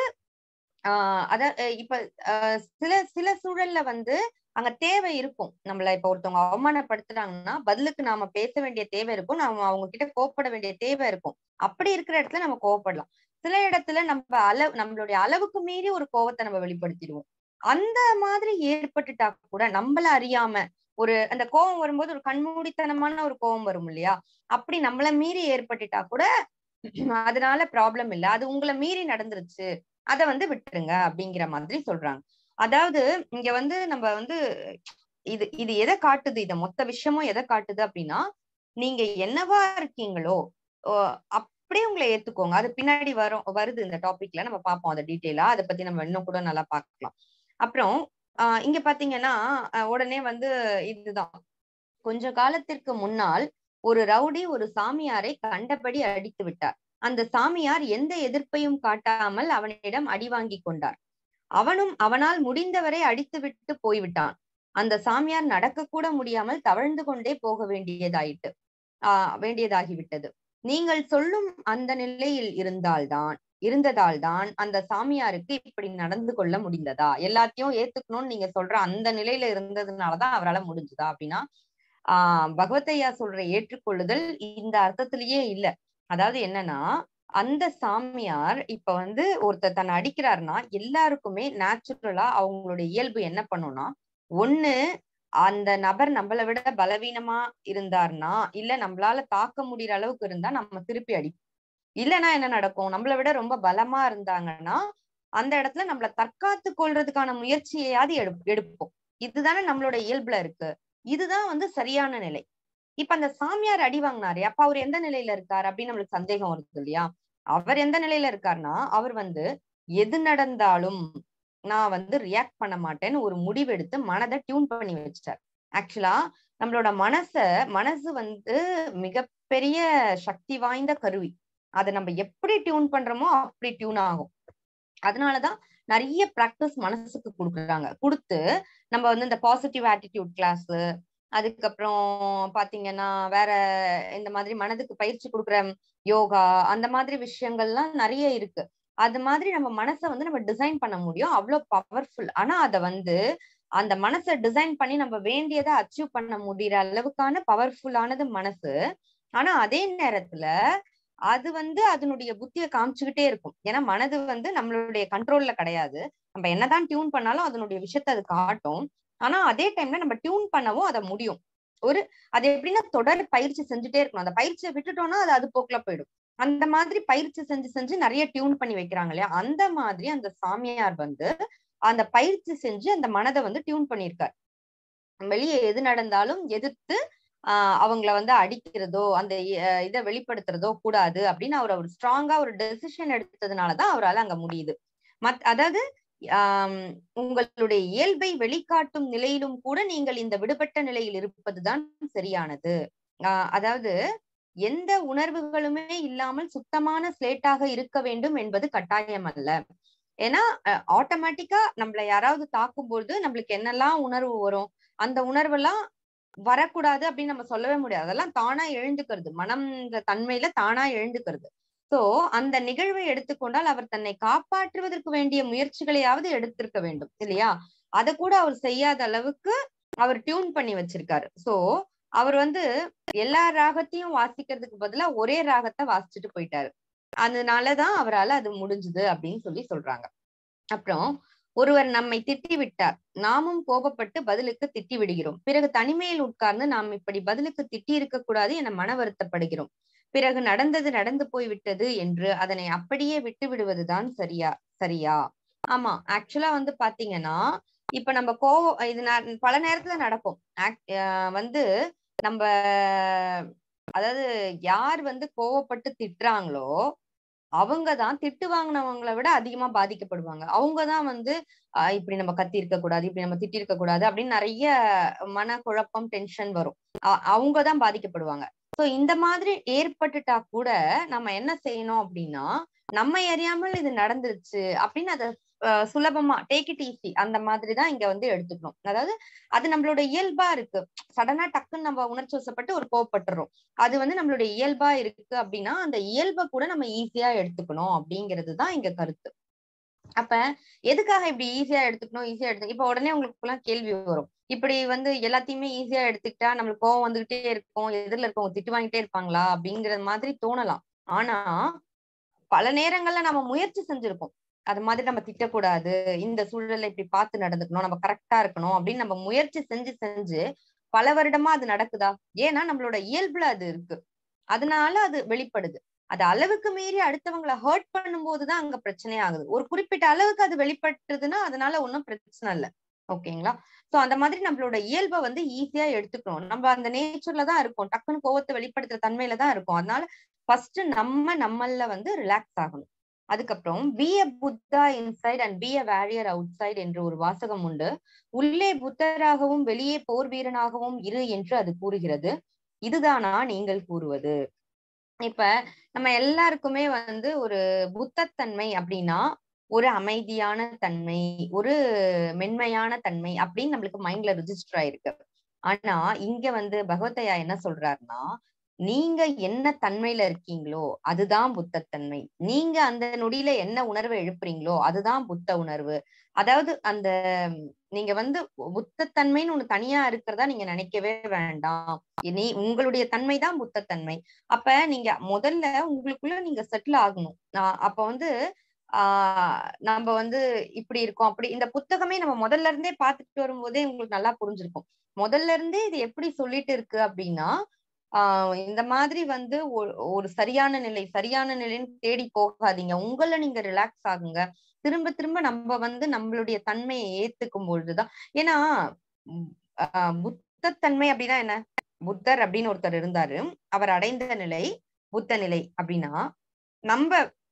ஆஹ் அத அஹ் இப்ப ஆஹ் சில சில சூழல்ல வந்து அங்க தேவை இருக்கும் நம்மள இப்ப ஒருத்தவங்க அவமானப்படுத்துறாங்கன்னா பதிலுக்கு நாம பேச வேண்டிய தேவை இருக்கும் நாம அவங்க கிட்ட கோவப்பட வேண்டிய தேவை இருக்கும் அப்படி இருக்கிற இடத்துல நம்ம கோவப்படலாம் சில இடத்துல நம்ம அளவு நம்மளுடைய அளவுக்கு மீறி ஒரு கோவத்தை நம்ம வெளிப்படுத்திடுவோம் அந்த மாதிரி ஏற்பட்டுட்டா கூட நம்மள அறியாம ஒரு அந்த கோவம் வரும்போது ஒரு கண்மூடித்தனமான ஒரு கோவம் வரும் இல்லையா அப்படி நம்மள மீறி ஏற்பட்டுட்டா கூட அதனால ப்ராப்ளம் இல்ல அது உங்களை மீறி நடந்துருச்சு அத வந்து விட்டுருங்க அப்படிங்கிற மாதிரி சொல்றாங்க அதாவது இங்க வந்து நம்ம வந்து இது இது எதை காட்டுது இத மொத்த விஷயமும் எதை காட்டுது அப்படின்னா நீங்க என்னவா இருக்கீங்களோ ஓ, அப்படியே உங்களை ஏத்துக்கோங்க அது பின்னாடி வரும் வருது இந்த டாபிக்ல நம்ம பார்ப்போம் அதை டீட்டெயிலா அதை பத்தி நம்ம இன்னும் கூட நல்லா பார்க்கலாம் அப்புறம் ஆஹ் இங்க பாத்தீங்கன்னா அஹ் உடனே வந்து இதுதான் கொஞ்ச காலத்திற்கு முன்னால் ஒரு ரவுடி ஒரு சாமியாரை கண்டபடி அடித்து விட்டார் அந்த சாமியார் எந்த எதிர்ப்பையும் காட்டாமல் அவனிடம் அடி வாங்கி கொண்டார் அவனும் அவனால் முடிந்தவரை அடித்துவிட்டு போய்விட்டான் அந்த சாமியார் நடக்க கூட முடியாமல் தவழ்ந்து கொண்டே போக வேண்டியதாயிட்டு ஆஹ் வேண்டியதாகிவிட்டது நீங்கள் சொல்லும் அந்த நிலையில் இருந்தால்தான் இருந்ததால்தான் அந்த சாமியாருக்கு இப்படி நடந்து கொள்ள முடிந்ததா எல்லாத்தையும் ஏத்துக்கணும்னு நீங்க சொல்ற அந்த நிலையில இருந்ததுனாலதான் அவரால் முடிஞ்சுதா அப்படின்னா ஆஹ் பகவத்தையா சொல்ற ஏற்றுக்கொள்ளுதல் இந்த அர்த்தத்திலேயே இல்ல அதாவது என்னன்னா அந்த சாமியார் இப்ப வந்து ஒருத்தர் தன்னை அடிக்கிறாருன்னா எல்லாருக்குமே நேச்சுரலா அவங்களுடைய இயல்பு என்ன பண்ணும்னா ஒண்ணு அந்த நபர் நம்மளை விட பலவீனமா இருந்தார்னா இல்ல நம்மளால தாக்க முடியற அளவுக்கு இருந்தா நம்ம திருப்பி அடிப்போம் இல்லைன்னா என்ன நடக்கும் நம்மளை விட ரொம்ப பலமா இருந்தாங்கன்னா அந்த இடத்துல நம்மள தற்காத்து கொள்றதுக்கான முயற்சியையாவது எடு எடுப்போம் இதுதானே நம்மளோட இயல்புல இருக்கு இதுதான் வந்து சரியான நிலை இப்ப அந்த சாமியார் அடி வாங்கினாரு அப்ப அவர் எந்த நிலையில இருக்காரு அப்படின்னு நம்மளுக்கு சந்தேகம் வருது இல்லையா அவர் எந்த நிலையில இருக்காருன்னா அவர் வந்து எது நடந்தாலும் நான் வந்து ரியாக்ட் பண்ண மாட்டேன்னு ஒரு முடிவெடுத்து மனதை டியூன் பண்ணி வச்சிட்டார் ஆக்சுவலா நம்மளோட மனச மனசு வந்து மிகப்பெரிய சக்தி வாய்ந்த கருவி அதை நம்ம எப்படி டியூன் பண்றோமோ அப்படி டியூன் ஆகும் அதனாலதான் நிறைய பிராக்டிஸ் மனசுக்கு கொடுக்குறாங்க கொடுத்து நம்ம வந்து இந்த பாசிட்டிவ் ஆட்டிடியூட் கிளாஸ் அதுக்கப்புறம் பாத்தீங்கன்னா வேற இந்த மாதிரி மனதுக்கு பயிற்சி கொடுக்குற யோகா அந்த மாதிரி விஷயங்கள்லாம் நிறைய இருக்கு அது மாதிரி நம்ம மனசை வந்து நம்ம டிசைன் பண்ண முடியும் அவ்வளவு பவர்ஃபுல் ஆனா அத வந்து அந்த மனசை டிசைன் பண்ணி நம்ம வேண்டியதை அச்சீவ் பண்ண முடியற அளவுக்கான பவர்ஃபுல்லானது மனசு ஆனா அதே நேரத்துல அது வந்து அதனுடைய புத்தியை காமிச்சுக்கிட்டே இருக்கும் ஏன்னா மனது வந்து நம்மளுடைய கண்ட்ரோல்ல கிடையாது நம்ம என்னதான் டியூன் பண்ணாலும் அதனுடைய விஷயத்த அது காட்டும் ஆனா அதே டைம்ல நம்ம டியூன் பண்ணவும் அதை முடியும் ஒரு அது எப்படின்னா தொடர் பயிற்சி செஞ்சுட்டே இருக்கணும் அந்த பயிற்சியை விட்டுட்டோம்னா அது அது போக்குல போயிடும் அந்த மாதிரி பயிற்சி செஞ்சு செஞ்சு நிறைய டியூன் பண்ணி வைக்கிறாங்க இல்லையா அந்த மாதிரி அந்த சாமியார் வந்து அந்த பயிற்சி செஞ்சு அந்த மனதை வந்து டியூன் பண்ணியிருக்கார் வெளியே எது நடந்தாலும் எதிர்த்து ஆஹ் அவங்கள வந்து அடிக்கிறதோ அந்த இதை வெளிப்படுத்துறதோ கூடாது அப்படின்னு அவர் அவர் ஸ்ட்ராங்கா ஒரு டெசிஷன் எடுத்ததுனாலதான் அவரால் அங்க முடியுது மத் அதாவது ஆஹ் உங்களுடைய இயல்பை வெளிக்காட்டும் நிலையிலும் கூட நீங்கள் இந்த விடுபட்ட நிலையில் இருப்பதுதான் சரியானது ஆஹ் அதாவது எந்த உணர்வுகளுமே இல்லாமல் சுத்தமான ஸ்லேட்டாக இருக்க வேண்டும் என்பது கட்டாயம் அல்ல ஏன்னா ஆட்டோமேட்டிக்கா நம்மள யாராவது தாக்கும் பொழுது நம்மளுக்கு என்னெல்லாம் உணர்வு வரும் அந்த உணர்வெல்லாம் வரக்கூடாது அப்படின்னு நம்ம சொல்லவே முடியாது அதெல்லாம் தானா எழுந்துக்கிறது மனம்ன்ற தன்மையில தானா எழுந்துக்கிறது சோ அந்த நிகழ்வை எடுத்துக்கொண்டால் அவர் தன்னை காப்பாற்றுவதற்கு வேண்டிய முயற்சிகளையாவது எடுத்திருக்க வேண்டும் இல்லையா அதை கூட அவர் செய்யாத அளவுக்கு அவர் டியூன் பண்ணி வச்சிருக்காரு சோ அவர் வந்து எல்லா ராகத்தையும் வாசிக்கிறதுக்கு பதிலா ஒரே ராகத்தை வாசிச்சுட்டு போயிட்டாரு அதனாலதான் அவரால் அது முடிஞ்சுது அப்படின்னு சொல்லி சொல்றாங்க அப்புறம் ஒருவர் நம்மை திட்டி விட்டார் நாமும் கோபப்பட்டு பதிலுக்கு திட்டி விடுகிறோம் பிறகு தனிமையில் உட்கார்ந்து நாம் இப்படி பதிலுக்கு திட்டி இருக்க கூடாது என மன வருத்தப்படுகிறோம் பிறகு நடந்தது நடந்து போய் விட்டது என்று அதனை அப்படியே விட்டு விடுவதுதான் சரியா சரியா ஆமா ஆக்சுவலா வந்து பாத்தீங்கன்னா இப்ப நம்ம கோவம் இது பல நேரத்துல நடக்கும் வந்து நம்ம அதாவது யார் வந்து கோவப்பட்டு திட்டுறாங்களோ அவங்க தான் திட்டு வாங்கினவங்களை விட அதிகமா பாதிக்கப்படுவாங்க அவங்க தான் வந்து ஆஹ் இப்படி நம்ம கத்தி இருக்க கூடாது இப்படி நம்ம திட்டி இருக்க கூடாது அப்படின்னு நிறைய மன குழப்பம் டென்ஷன் வரும் அவங்க தான் பாதிக்கப்படுவாங்க சோ இந்த மாதிரி ஏற்பட்டுட்டா கூட நம்ம என்ன செய்யணும் அப்படின்னா நம்ம அறியாமல் இது நடந்துருச்சு அப்படின்னு அதை சுலபமா டேக் இட் ஈஸி அந்த மாதிரி தான் இங்க வந்து எடுத்துக்கணும் அதாவது அது நம்மளோட இயல்பா இருக்கு சடனா டக்குன்னு நம்ம உணர்ச்சி வசப்பட்டு ஒரு கோவப்பட்டுறோம் அது வந்து நம்மளுடைய இயல்பா இருக்கு அப்படின்னா அந்த இயல்பை கூட நம்ம ஈஸியா எடுத்துக்கணும் அப்படிங்கிறது தான் இங்க கருத்து அப்ப எதுக்காக இப்படி ஈஸியா எடுத்துக்கணும் ஈஸியா எடுத்து இப்ப உடனே உங்களுக்கு எல்லாம் கேள்வி வரும் இப்படி வந்து எல்லாத்தையுமே ஈஸியா எடுத்துக்கிட்டா நம்மளுக்கு கோவம் வந்துகிட்டே இருக்கும் எதிரில இருக்கவங்க திட்டு வாங்கிட்டே இருப்பாங்களா அப்படிங்கிற மாதிரி தோணலாம் ஆனா பல நேரங்கள்ல நம்ம முயற்சி செஞ்சிருப்போம் அது மாதிரி நம்ம திட்டக்கூடாது இந்த சூழல்ல இப்படி பார்த்து நடந்துக்கணும் நம்ம கரெக்டா இருக்கணும் அப்படின்னு நம்ம முயற்சி செஞ்சு செஞ்சு பல வருடமா அது நடக்குதா ஏன்னா நம்மளோட இயல்புல அது இருக்கு அதனால அது வெளிப்படுது அது அளவுக்கு மீறி அடுத்தவங்களை ஹர்ட் பண்ணும்போதுதான் அங்க பிரச்சனை ஆகுது ஒரு குறிப்பிட்ட அளவுக்கு அது வெளிப்பட்டுதுன்னா அதனால ஒன்றும் பிரச்சனை இல்லை ஓகேங்களா சோ அந்த மாதிரி நம்மளோட இயல்பை வந்து ஈஸியா எடுத்துக்கணும் நம்ம அந்த நேச்சர்ல தான் இருக்கும் டக்குன்னு கோவத்தை வெளிப்படுத்துற தன்மையில தான் இருக்கும் அதனால ஃபர்ஸ்ட் நம்ம நம்மள வந்து ரிலாக்ஸ் ஆகணும் அதுக்கப்புறம் be a Buddha inside and be a warrior outside என்று ஒரு வாசகம் உண்டு உள்ளே புத்தராகவும் வெளியே போர் வீரனாகவும் இரு என்று அது கூறுகிறது இதுதானா நீங்கள் கூறுவது இப்ப நம்ம எல்லாருக்குமே வந்து ஒரு புத்தத்தன்மை அப்படின்னா ஒரு அமைதியான தன்மை ஒரு மென்மையான தன்மை அப்படின்னு நம்மளுக்கு மைண்ட்ல ரிஜிஸ்டர் ஆயிருக்கு ஆனா இங்க வந்து பகவத்தையா என்ன சொல்றாருன்னா நீங்க என்ன தன்மையில இருக்கீங்களோ அதுதான் புத்தத்தன்மை நீங்க அந்த நொடியில என்ன உணர்வை எழுப்புறீங்களோ அதுதான் புத்த உணர்வு அதாவது அந்த நீங்க வந்து புத்தத்தன்மைன்னு ஒண்ணு தனியா இருக்கிறதா நீங்க நினைக்கவே வேண்டாம் நீ உங்களுடைய தன்மை தான் புத்தத்தன்மை அப்ப நீங்க முதல்ல உங்களுக்குள்ள நீங்க செட்டில் ஆகணும் அப்ப வந்து ஆஹ் நம்ம வந்து இப்படி இருக்கோம் அப்படி இந்த புத்தகமே நம்ம முதல்ல இருந்தே பார்த்துட்டு வரும்போதே உங்களுக்கு நல்லா புரிஞ்சிருக்கும் முதல்ல இருந்தே இது எப்படி சொல்லிட்டு இருக்கு அப்படின்னா ஆஹ் இந்த மாதிரி வந்து ஒரு சரியான நிலை சரியான நிலைன்னு தேடி போகாதீங்க உங்களை நீங்க ரிலாக்ஸ் ஆகுங்க திரும்ப திரும்ப நம்ம வந்து நம்மளுடைய தன்மையை ஏத்துக்கும் பொழுதுதான் ஏன்னா புத்தத்தன்மை அப்படின்னா என்ன புத்தர் அப்படின்னு ஒருத்தர் இருந்தாரு அவர் அடைந்த நிலை புத்த நிலை அப்படின்னா நம்ம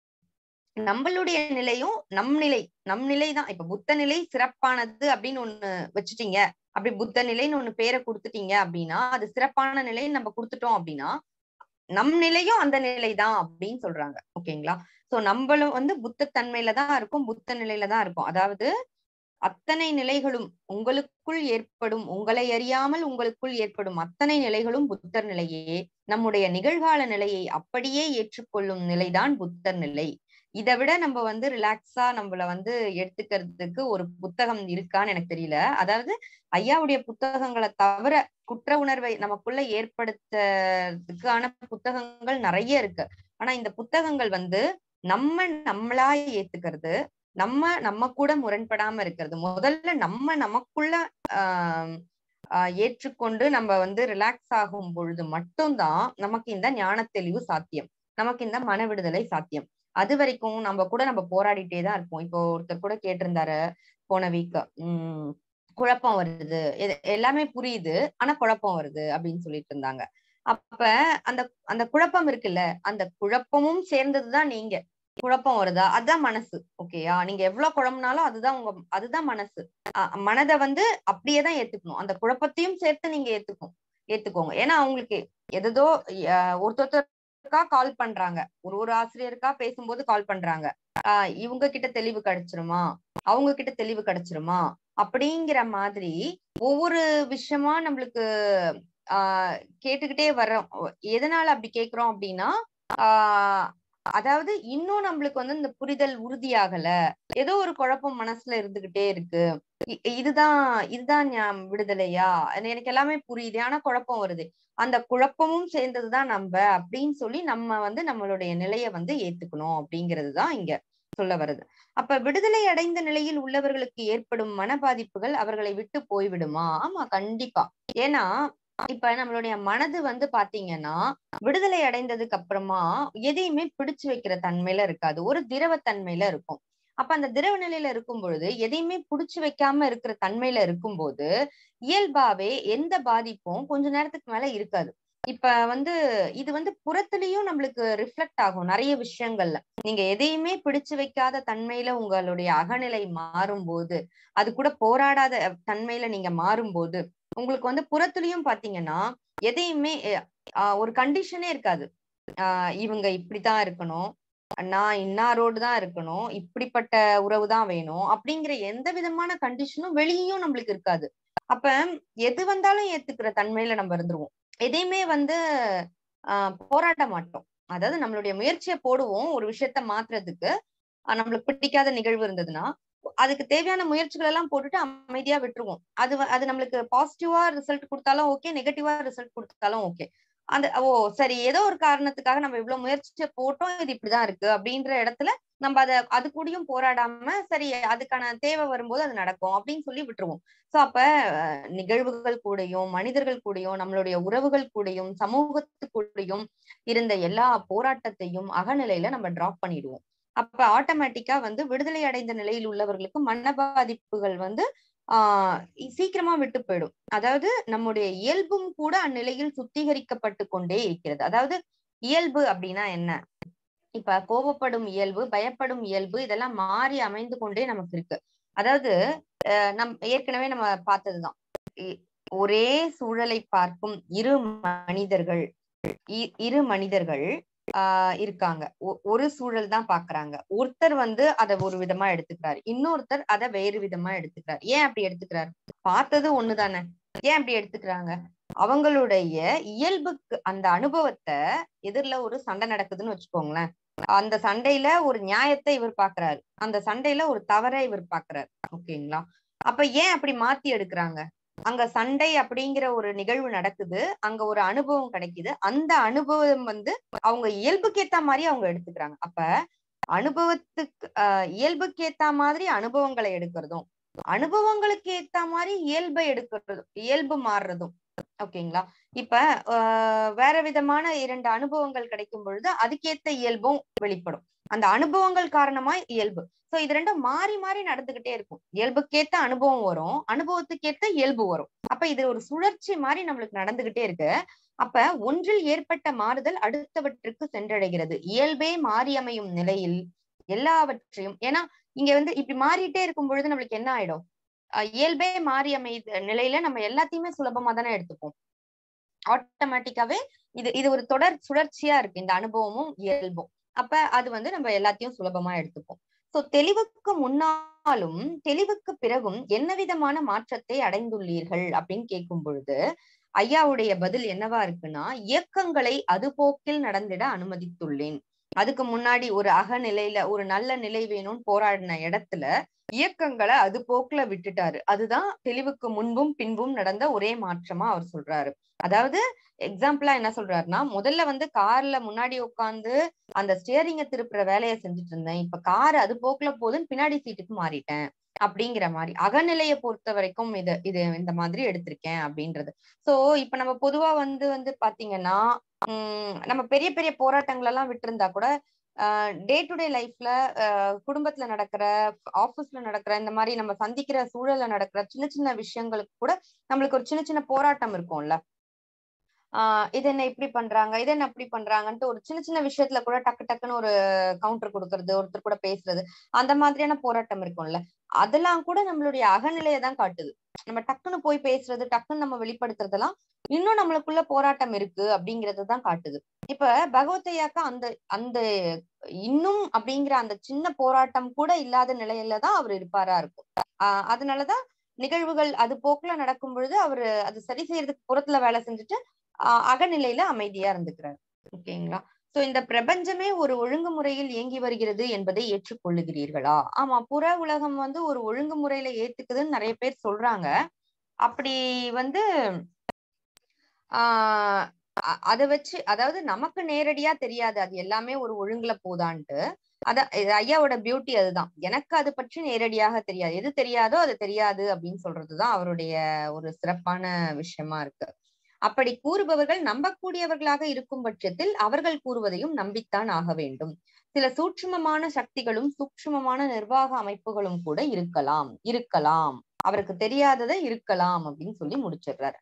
நம்மளுடைய நிலையும் நம் நிலை நம் நிலை தான் இப்ப புத்த நிலை சிறப்பானது அப்படின்னு ஒண்ணு வச்சுட்டீங்க அப்படி புத்த நிலைன்னு ஒண்ணு பேரை கொடுத்துட்டீங்க அப்படின்னா அது சிறப்பான நிலைன்னு நம்ம கொடுத்துட்டோம் அப்படின்னா நம் நிலையும் அந்த நிலைதான் அப்படின்னு சொல்றாங்க ஓகேங்களா சோ நம்மளும் வந்து புத்த தன்மையில தான் இருக்கும் புத்த நிலையில தான் இருக்கும் அதாவது அத்தனை நிலைகளும் உங்களுக்குள் ஏற்படும் உங்களை அறியாமல் உங்களுக்குள் ஏற்படும் அத்தனை நிலைகளும் புத்தர் நிலையே நம்முடைய நிகழ்கால நிலையை அப்படியே ஏற்றுக்கொள்ளும் நிலைதான் புத்தர் நிலை இதை விட நம்ம வந்து ரிலாக்ஸா நம்மள வந்து எடுத்துக்கிறதுக்கு ஒரு புத்தகம் இருக்கான்னு எனக்கு தெரியல அதாவது ஐயாவுடைய புத்தகங்களை தவிர குற்ற உணர்வை நமக்குள்ள ஏற்படுத்துறதுக்கான புத்தகங்கள் நிறைய இருக்கு ஆனா இந்த புத்தகங்கள் வந்து நம்ம நம்மளா ஏத்துக்கிறது நம்ம நம்ம கூட முரண்படாம இருக்கிறது முதல்ல நம்ம நமக்குள்ள ஆஹ் ஏற்றுக்கொண்டு நம்ம வந்து ரிலாக்ஸ் ஆகும் பொழுது மட்டும்தான் நமக்கு இந்த ஞான தெளிவு சாத்தியம் நமக்கு இந்த மன விடுதலை சாத்தியம் அது வரைக்கும் நம்ம கூட நம்ம போராடிட்டே தான் இருப்போம் இப்போ ஒருத்தர் கூட கேட்டிருந்தாரு போன வீக் உம் குழப்பம் வருது எல்லாமே புரியுது ஆனா குழப்பம் வருது அப்படின்னு சொல்லிட்டு இருந்தாங்க அப்ப அந்த அந்த குழப்பம் இருக்குல்ல அந்த குழப்பமும் சேர்ந்ததுதான் நீங்க குழப்பம் வருதா அதுதான் மனசு ஓகேயா நீங்க எவ்வளவு குழம்புனாலும் அதுதான் உங்க அதுதான் மனசு மனதை வந்து அப்படியேதான் ஏத்துக்கணும் அந்த குழப்பத்தையும் சேர்த்து நீங்க ஏத்துக்கும் ஏத்துக்கோங்க ஏன்னா அவங்களுக்கு எதோ ஒருத்தொருத்தருக்கா கால் பண்றாங்க ஒரு ஒரு ஆசிரியருக்கா பேசும்போது கால் பண்றாங்க ஆஹ் இவங்க கிட்ட தெளிவு கிடைச்சிருமா அவங்க கிட்ட தெளிவு கிடைச்சிருமா அப்படிங்கிற மாதிரி ஒவ்வொரு விஷயமா நம்மளுக்கு ஆஹ் கேட்டுக்கிட்டே வர்றோம் எதனால அப்படி கேக்குறோம் அப்படின்னா ஆஹ் அதாவது இன்னும் நம்மளுக்கு வந்து இந்த புரிதல் உறுதியாகல ஏதோ ஒரு குழப்பம் மனசுல இருந்துகிட்டே இருக்கு இதுதான் இதுதான் விடுதலையா எனக்கு எல்லாமே புரியுது ஆனா குழப்பம் வருது அந்த குழப்பமும் சேர்ந்ததுதான் நம்ம அப்படின்னு சொல்லி நம்ம வந்து நம்மளுடைய நிலைய வந்து ஏத்துக்கணும் அப்படிங்கிறதுதான் இங்க சொல்ல வருது அப்ப விடுதலை அடைந்த நிலையில் உள்ளவர்களுக்கு ஏற்படும் மன பாதிப்புகள் அவர்களை விட்டு போய்விடுமா ஆமா கண்டிப்பா ஏன்னா இப்ப நம்மளுடைய மனது வந்து பாத்தீங்கன்னா விடுதலை அடைந்ததுக்கு அப்புறமா எதையுமே பிடிச்சு வைக்கிற தன்மையில இருக்காது ஒரு திரவத்தன்மையில இருக்கும் அப்ப அந்த திரவ நிலையில இருக்கும் பொழுது எதையுமே புடிச்சு வைக்காம இருக்கிற தன்மையில இருக்கும்போது இயல்பாவே எந்த பாதிப்பும் கொஞ்ச நேரத்துக்கு மேல இருக்காது இப்ப வந்து இது வந்து புறத்துலயும் நம்மளுக்கு ரிஃப்ளெக்ட் ஆகும் நிறைய விஷயங்கள்ல நீங்க எதையுமே பிடிச்சு வைக்காத தன்மையில உங்களுடைய அகநிலை மாறும்போது அது கூட போராடாத தன்மையில நீங்க மாறும்போது உங்களுக்கு வந்து புறத்துலயும் பாத்தீங்கன்னா எதையுமே ஆஹ் ஒரு கண்டிஷனே இருக்காது ஆஹ் இவங்க இப்படித்தான் இருக்கணும் நான் இன்னாரோடு தான் இருக்கணும் இப்படிப்பட்ட உறவு தான் வேணும் அப்படிங்கிற எந்த விதமான கண்டிஷனும் வெளியும் நம்மளுக்கு இருக்காது அப்ப எது வந்தாலும் ஏத்துக்கிற தன்மையில நம்ம இருந்துருவோம் எதையுமே வந்து ஆஹ் போராட மாட்டோம் அதாவது நம்மளுடைய முயற்சியை போடுவோம் ஒரு விஷயத்த மாத்துறதுக்கு நம்மளுக்கு பிடிக்காத நிகழ்வு இருந்ததுன்னா அதுக்கு தேவையான முயற்சிகள் எல்லாம் போட்டுட்டு அமைதியா விட்டுருவோம் அது அது நம்மளுக்கு பாசிட்டிவா ரிசல்ட் கொடுத்தாலும் ஓகே நெகட்டிவா ரிசல்ட் கொடுத்தாலும் ஓகே அந்த ஓ சரி ஏதோ ஒரு காரணத்துக்காக நம்ம இவ்வளவு முயற்சியை போட்டோம் இது இப்படிதான் இருக்கு அப்படின்ற இடத்துல நம்ம அதை அது கூடயும் போராடாம சரி அதுக்கான தேவை வரும்போது அது நடக்கும் அப்படின்னு சொல்லி விட்டுருவோம் சோ அப்ப நிகழ்வுகள் கூடயும் மனிதர்கள் கூடயும் நம்மளுடைய உறவுகள் கூடயும் சமூகத்து கூடயும் இருந்த எல்லா போராட்டத்தையும் அகநிலையில நம்ம டிராப் பண்ணிடுவோம் அப்ப ஆட்டோமேட்டிக்கா வந்து விடுதலை அடைந்த நிலையில் உள்ளவர்களுக்கு மன பாதிப்புகள் வந்து ஆஹ் சீக்கிரமா விட்டு போயிடும் அதாவது நம்முடைய இயல்பும் கூட அந்நிலையில் சுத்திகரிக்கப்பட்டு கொண்டே இருக்கிறது அதாவது இயல்பு அப்படின்னா என்ன இப்ப கோபப்படும் இயல்பு பயப்படும் இயல்பு இதெல்லாம் மாறி அமைந்து கொண்டே நமக்கு இருக்கு அதாவது நம் ஏற்கனவே நம்ம பார்த்ததுதான் ஒரே சூழலை பார்க்கும் இரு மனிதர்கள் இரு மனிதர்கள் ஆஹ் இருக்காங்க ஒரு சூழல் தான் பாக்குறாங்க ஒருத்தர் வந்து அதை ஒரு விதமா எடுத்துக்கிறாரு இன்னொருத்தர் அதை வேறு விதமா எடுத்துக்கிறார் ஏன் அப்படி எடுத்துக்கிறாரு பார்த்தது ஒண்ணுதானே ஏன் அப்படி எடுத்துக்கிறாங்க அவங்களுடைய இயல்புக்கு அந்த அனுபவத்தை எதிரில ஒரு சண்டை நடக்குதுன்னு வச்சுக்கோங்களேன் அந்த சண்டையில ஒரு நியாயத்தை இவர் பாக்குறாரு அந்த சண்டையில ஒரு தவறை இவர் பாக்குறாரு ஓகேங்களா அப்ப ஏன் அப்படி மாத்தி எடுக்கிறாங்க அங்க சண்டை அப்படிங்கிற ஒரு நிகழ்வு நடக்குது அங்க ஒரு அனுபவம் கிடைக்குது அந்த அனுபவம் வந்து அவங்க இயல்புக்கு ஏத்த மாதிரி அவங்க எடுத்துக்கிறாங்க அப்ப அனுபவத்துக்கு ஆஹ் இயல்புக்கு ஏத்த மாதிரி அனுபவங்களை எடுக்கிறதும் அனுபவங்களுக்கு ஏத்த மாதிரி இயல்பை எடுக்கிறதும் இயல்பு மாறுறதும் ஓகேங்களா இப்ப வேற விதமான இரண்டு அனுபவங்கள் கிடைக்கும் பொழுது அதுக்கேத்த இயல்பும் வெளிப்படும் அந்த அனுபவங்கள் காரணமா இயல்பு சோ இது ரெண்டும் மாறி மாறி நடந்துகிட்டே இருக்கும் இயல்புக்கேத்த அனுபவம் வரும் அனுபவத்துக்கேத்த இயல்பு வரும் அப்ப இது ஒரு சுழற்சி மாதிரி நம்மளுக்கு நடந்துகிட்டே இருக்கு அப்ப ஒன்றில் ஏற்பட்ட மாறுதல் அடுத்தவற்றுக்கு சென்றடைகிறது இயல்பே மாறி அமையும் நிலையில் எல்லாவற்றையும் ஏன்னா இங்க வந்து இப்படி மாறிட்டே இருக்கும் பொழுது நம்மளுக்கு என்ன ஆயிடும் இயல்பே மாறி அமை நிலையில நம்ம எல்லாத்தையுமே சுலபமா தானே எடுத்துப்போம் ஆட்டோமேட்டிக்காவே இது இது ஒரு தொடர் சுழற்சியா இருக்கு இந்த அனுபவமும் இயல்பும் அப்ப அது வந்து நம்ம எல்லாத்தையும் சுலபமா எடுத்துப்போம் சோ தெளிவுக்கு முன்னாலும் தெளிவுக்கு பிறகும் என்ன விதமான மாற்றத்தை அடைந்துள்ளீர்கள் அப்படின்னு கேட்கும் பொழுது ஐயாவுடைய பதில் என்னவா இருக்குன்னா இயக்கங்களை அது போக்கில் நடந்திட அனுமதித்துள்ளேன் அதுக்கு முன்னாடி ஒரு அகநிலையில ஒரு நல்ல நிலை வேணும்னு போராடின இடத்துல இயக்கங்களை அது போக்குல விட்டுட்டாரு அதுதான் தெளிவுக்கு முன்பும் பின்பும் நடந்த ஒரே மாற்றமா அவர் சொல்றாரு அதாவது எக்ஸாம்பிளா என்ன சொல்றாருன்னா முதல்ல வந்து கார்ல முன்னாடி உட்காந்து அந்த ஸ்டியரிங்க திருப்புற வேலையை செஞ்சுட்டு இருந்தேன் இப்ப கார் அது போக்குல போதுன்னு பின்னாடி சீட்டுக்கு மாறிட்டேன் அப்படிங்கிற மாதிரி அகநிலையை பொறுத்த வரைக்கும் இது இது இந்த மாதிரி எடுத்திருக்கேன் அப்படின்றது சோ இப்ப நம்ம பொதுவா வந்து வந்து பாத்தீங்கன்னா உம் நம்ம பெரிய பெரிய போராட்டங்கள் எல்லாம் விட்டுருந்தா கூட டே டு டே லைஃப்ல குடும்பத்துல நடக்கிற ஆபீஸ்ல நடக்கிற இந்த மாதிரி நம்ம சந்திக்கிற சூழல்ல நடக்கிற சின்ன சின்ன விஷயங்களுக்கு கூட நம்மளுக்கு ஒரு சின்ன சின்ன போராட்டம் இருக்கும்ல ஆஹ் இது என்ன இப்படி பண்றாங்க இது என்ன அப்படி பண்றாங்கன்ட்டு ஒரு சின்ன சின்ன விஷயத்துல கூட டக்கு டக்குன்னு ஒரு கவுண்டர் கொடுக்கறது ஒருத்தர் கூட பேசுறது அந்த மாதிரியான போராட்டம் இருக்கும்ல அதெல்லாம் கூட நம்மளுடைய அகநிலையை தான் காட்டுது நம்ம டக்குன்னு போய் பேசுறது டக்குன்னு நம்ம வெளிப்படுத்துறதெல்லாம் இன்னும் நம்மளுக்குள்ள போராட்டம் இருக்கு அப்படிங்கறது தான் காட்டுது இப்ப பகவத்தையாக்கா அந்த அந்த இன்னும் அப்படிங்கிற அந்த சின்ன போராட்டம் கூட இல்லாத நிலையில தான் அவர் இருப்பாரா இருக்கும் ஆஹ் அதனாலதான் நிகழ்வுகள் அது போக்குல நடக்கும் பொழுது அவரு அது சரி செய்யறதுக்கு புறத்துல வேலை செஞ்சுட்டு ஆஹ் அகநிலையில அமைதியா இருந்துக்கிறார் ஓகேங்களா சோ இந்த பிரபஞ்சமே ஒரு ஒழுங்குமுறையில் இயங்கி வருகிறது என்பதை ஏற்றுக்கொள்ளுகிறீர்களா ஆமா புற உலகம் வந்து ஒரு ஒழுங்குமுறையில ஏத்துக்குதுன்னு நிறைய பேர் சொல்றாங்க அப்படி வந்து ஆஹ் அதை வச்சு அதாவது நமக்கு நேரடியா தெரியாது அது எல்லாமே ஒரு ஒழுங்குல போதான்ட்டு அத ஐயாவோட பியூட்டி அதுதான் எனக்கு அது பற்றி நேரடியாக தெரியாது எது தெரியாதோ அது தெரியாது அப்படின்னு சொல்றதுதான் அவருடைய ஒரு சிறப்பான விஷயமா இருக்கு அப்படி கூறுபவர்கள் நம்பக்கூடியவர்களாக இருக்கும் பட்சத்தில் அவர்கள் கூறுவதையும் நம்பித்தான் ஆக வேண்டும் சில சூட்சுமமான சக்திகளும் சூட்சுமமான நிர்வாக அமைப்புகளும் கூட இருக்கலாம் இருக்கலாம் அவருக்கு தெரியாததை இருக்கலாம் அப்படின்னு சொல்லி முடிச்சிடுறாரு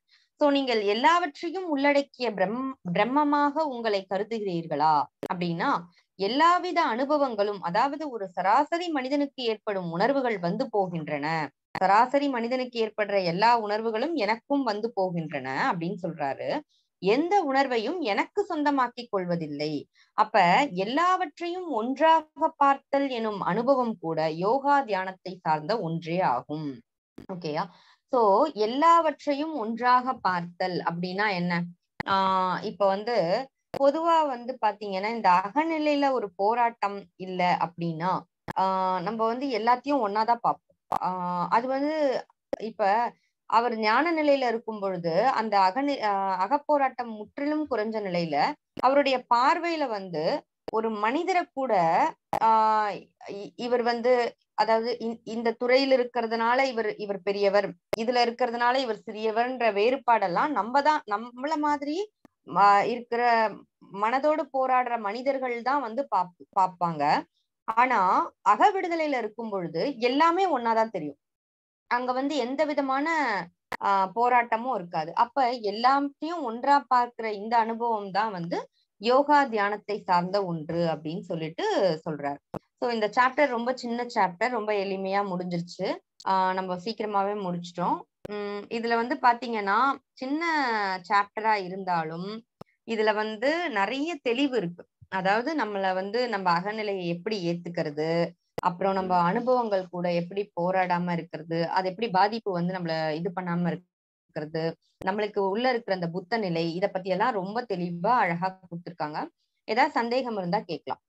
சோ நீங்கள் எல்லாவற்றையும் உள்ளடக்கிய பிரம் பிரம்மமாக உங்களை கருதுகிறீர்களா அப்படின்னா எல்லாவித அனுபவங்களும் அதாவது ஒரு சராசரி மனிதனுக்கு ஏற்படும் உணர்வுகள் வந்து போகின்றன சராசரி மனிதனுக்கு ஏற்படுற எல்லா உணர்வுகளும் எனக்கும் வந்து போகின்றன அப்படின்னு சொல்றாரு எந்த உணர்வையும் எனக்கு சொந்தமாக்கிக் கொள்வதில்லை அப்ப எல்லாவற்றையும் ஒன்றாக பார்த்தல் எனும் அனுபவம் கூட யோகா தியானத்தை சார்ந்த ஒன்றே ஆகும் ஓகேயா சோ எல்லாவற்றையும் ஒன்றாக பார்த்தல் அப்படின்னா என்ன ஆஹ் இப்ப வந்து பொதுவா வந்து பாத்தீங்கன்னா இந்த அகநிலையில ஒரு போராட்டம் இல்ல அப்படின்னா ஆஹ் நம்ம வந்து எல்லாத்தையும் ஒன்னாதான் பார்ப்போம் ஆஹ் அது வந்து இப்ப அவர் ஞான நிலையில இருக்கும் பொழுது அந்த அகநி ஆஹ் அகப்போராட்டம் முற்றிலும் குறைஞ்ச நிலையில அவருடைய பார்வையில வந்து ஒரு மனிதரை கூட ஆஹ் இ- இவர் வந்து அதாவது இந்த- இந்த துறையில இருக்கிறதுனால இவர் இவர் பெரியவர் இதுல இருக்கிறதுனால இவர் சிறியவர்ன்ற வேறுபாடெல்லாம் நம்ம தான் நம்மள மாதிரி ம- இருக்கிற மனதோடு போராடுற மனிதர்கள் தான் வந்து பாப் பாப்பாங்க ஆனா அக விடுதலையில இருக்கும் பொழுது எல்லாமே ஒன்னாதான் தெரியும் அங்க வந்து எந்த விதமான ஆஹ் போராட்டமும் இருக்காது அப்ப எல்லாத்தையும் ஒன்றா பார்க்கிற இந்த அனுபவம் தான் வந்து யோகா தியானத்தை சார்ந்த ஒன்று அப்படின்னு சொல்லிட்டு சொல்றாரு சோ இந்த சாப்டர் ரொம்ப சின்ன சாப்டர் ரொம்ப எளிமையா முடிஞ்சிருச்சு ஆஹ் நம்ம சீக்கிரமாவே முடிச்சிட்டோம் உம் இதுல வந்து பாத்தீங்கன்னா சின்ன சாப்டரா இருந்தாலும் இதுல வந்து நிறைய தெளிவு இருக்கு அதாவது நம்மள வந்து நம்ம அகநிலையை எப்படி ஏத்துக்கிறது அப்புறம் நம்ம அனுபவங்கள் கூட எப்படி போராடாம இருக்கிறது அது எப்படி பாதிப்பு வந்து நம்மள இது பண்ணாம இருக்கிறது நம்மளுக்கு உள்ள இருக்கிற அந்த புத்த நிலை இத பத்தி எல்லாம் ரொம்ப தெளிவா அழகா கொடுத்திருக்காங்க ஏதாவது சந்தேகம் இருந்தா கேட்கலாம்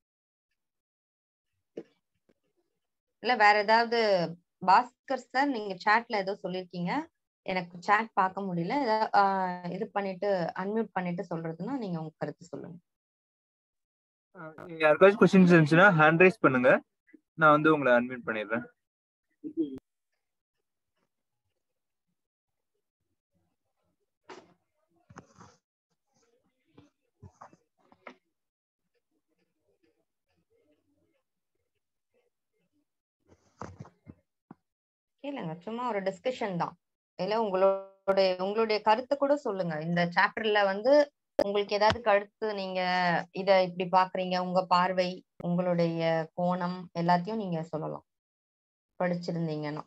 இல்ல வேற ஏதாவது பாஸ்கர் சார் நீங்க சாட்ல ஏதோ சொல்லிருக்கீங்க எனக்கு சாட் பார்க்க முடியல ஏதாவது ஆஹ் இது பண்ணிட்டு அன்மியூட் பண்ணிட்டு சொல்றதுன்னா நீங்க உங்க கருத்து சொல்லுங்க யாருக்காச்சும் கொஸ்டின்ஸ் இருந்துச்சுன்னா ஹேண்ட் ரைஸ் பண்ணுங்க நான் வந்து உங்களை அன்மியூட் பண்ணிடுறேன் இல்லைங்க சும்மா ஒரு டிஸ்கஷன் தான் இல்ல உங்களுடைய உங்களுடைய கருத்தை கூட சொல்லுங்க இந்த சாப்டர்ல வந்து உங்களுக்கு ஏதாவது கருத்து நீங்க இத இப்படி பாக்குறீங்க உங்க பார்வை உங்களுடைய கோணம் எல்லாத்தையும் நீங்க சொல்லலாம் படிச்சிருந்தீங்கன்னா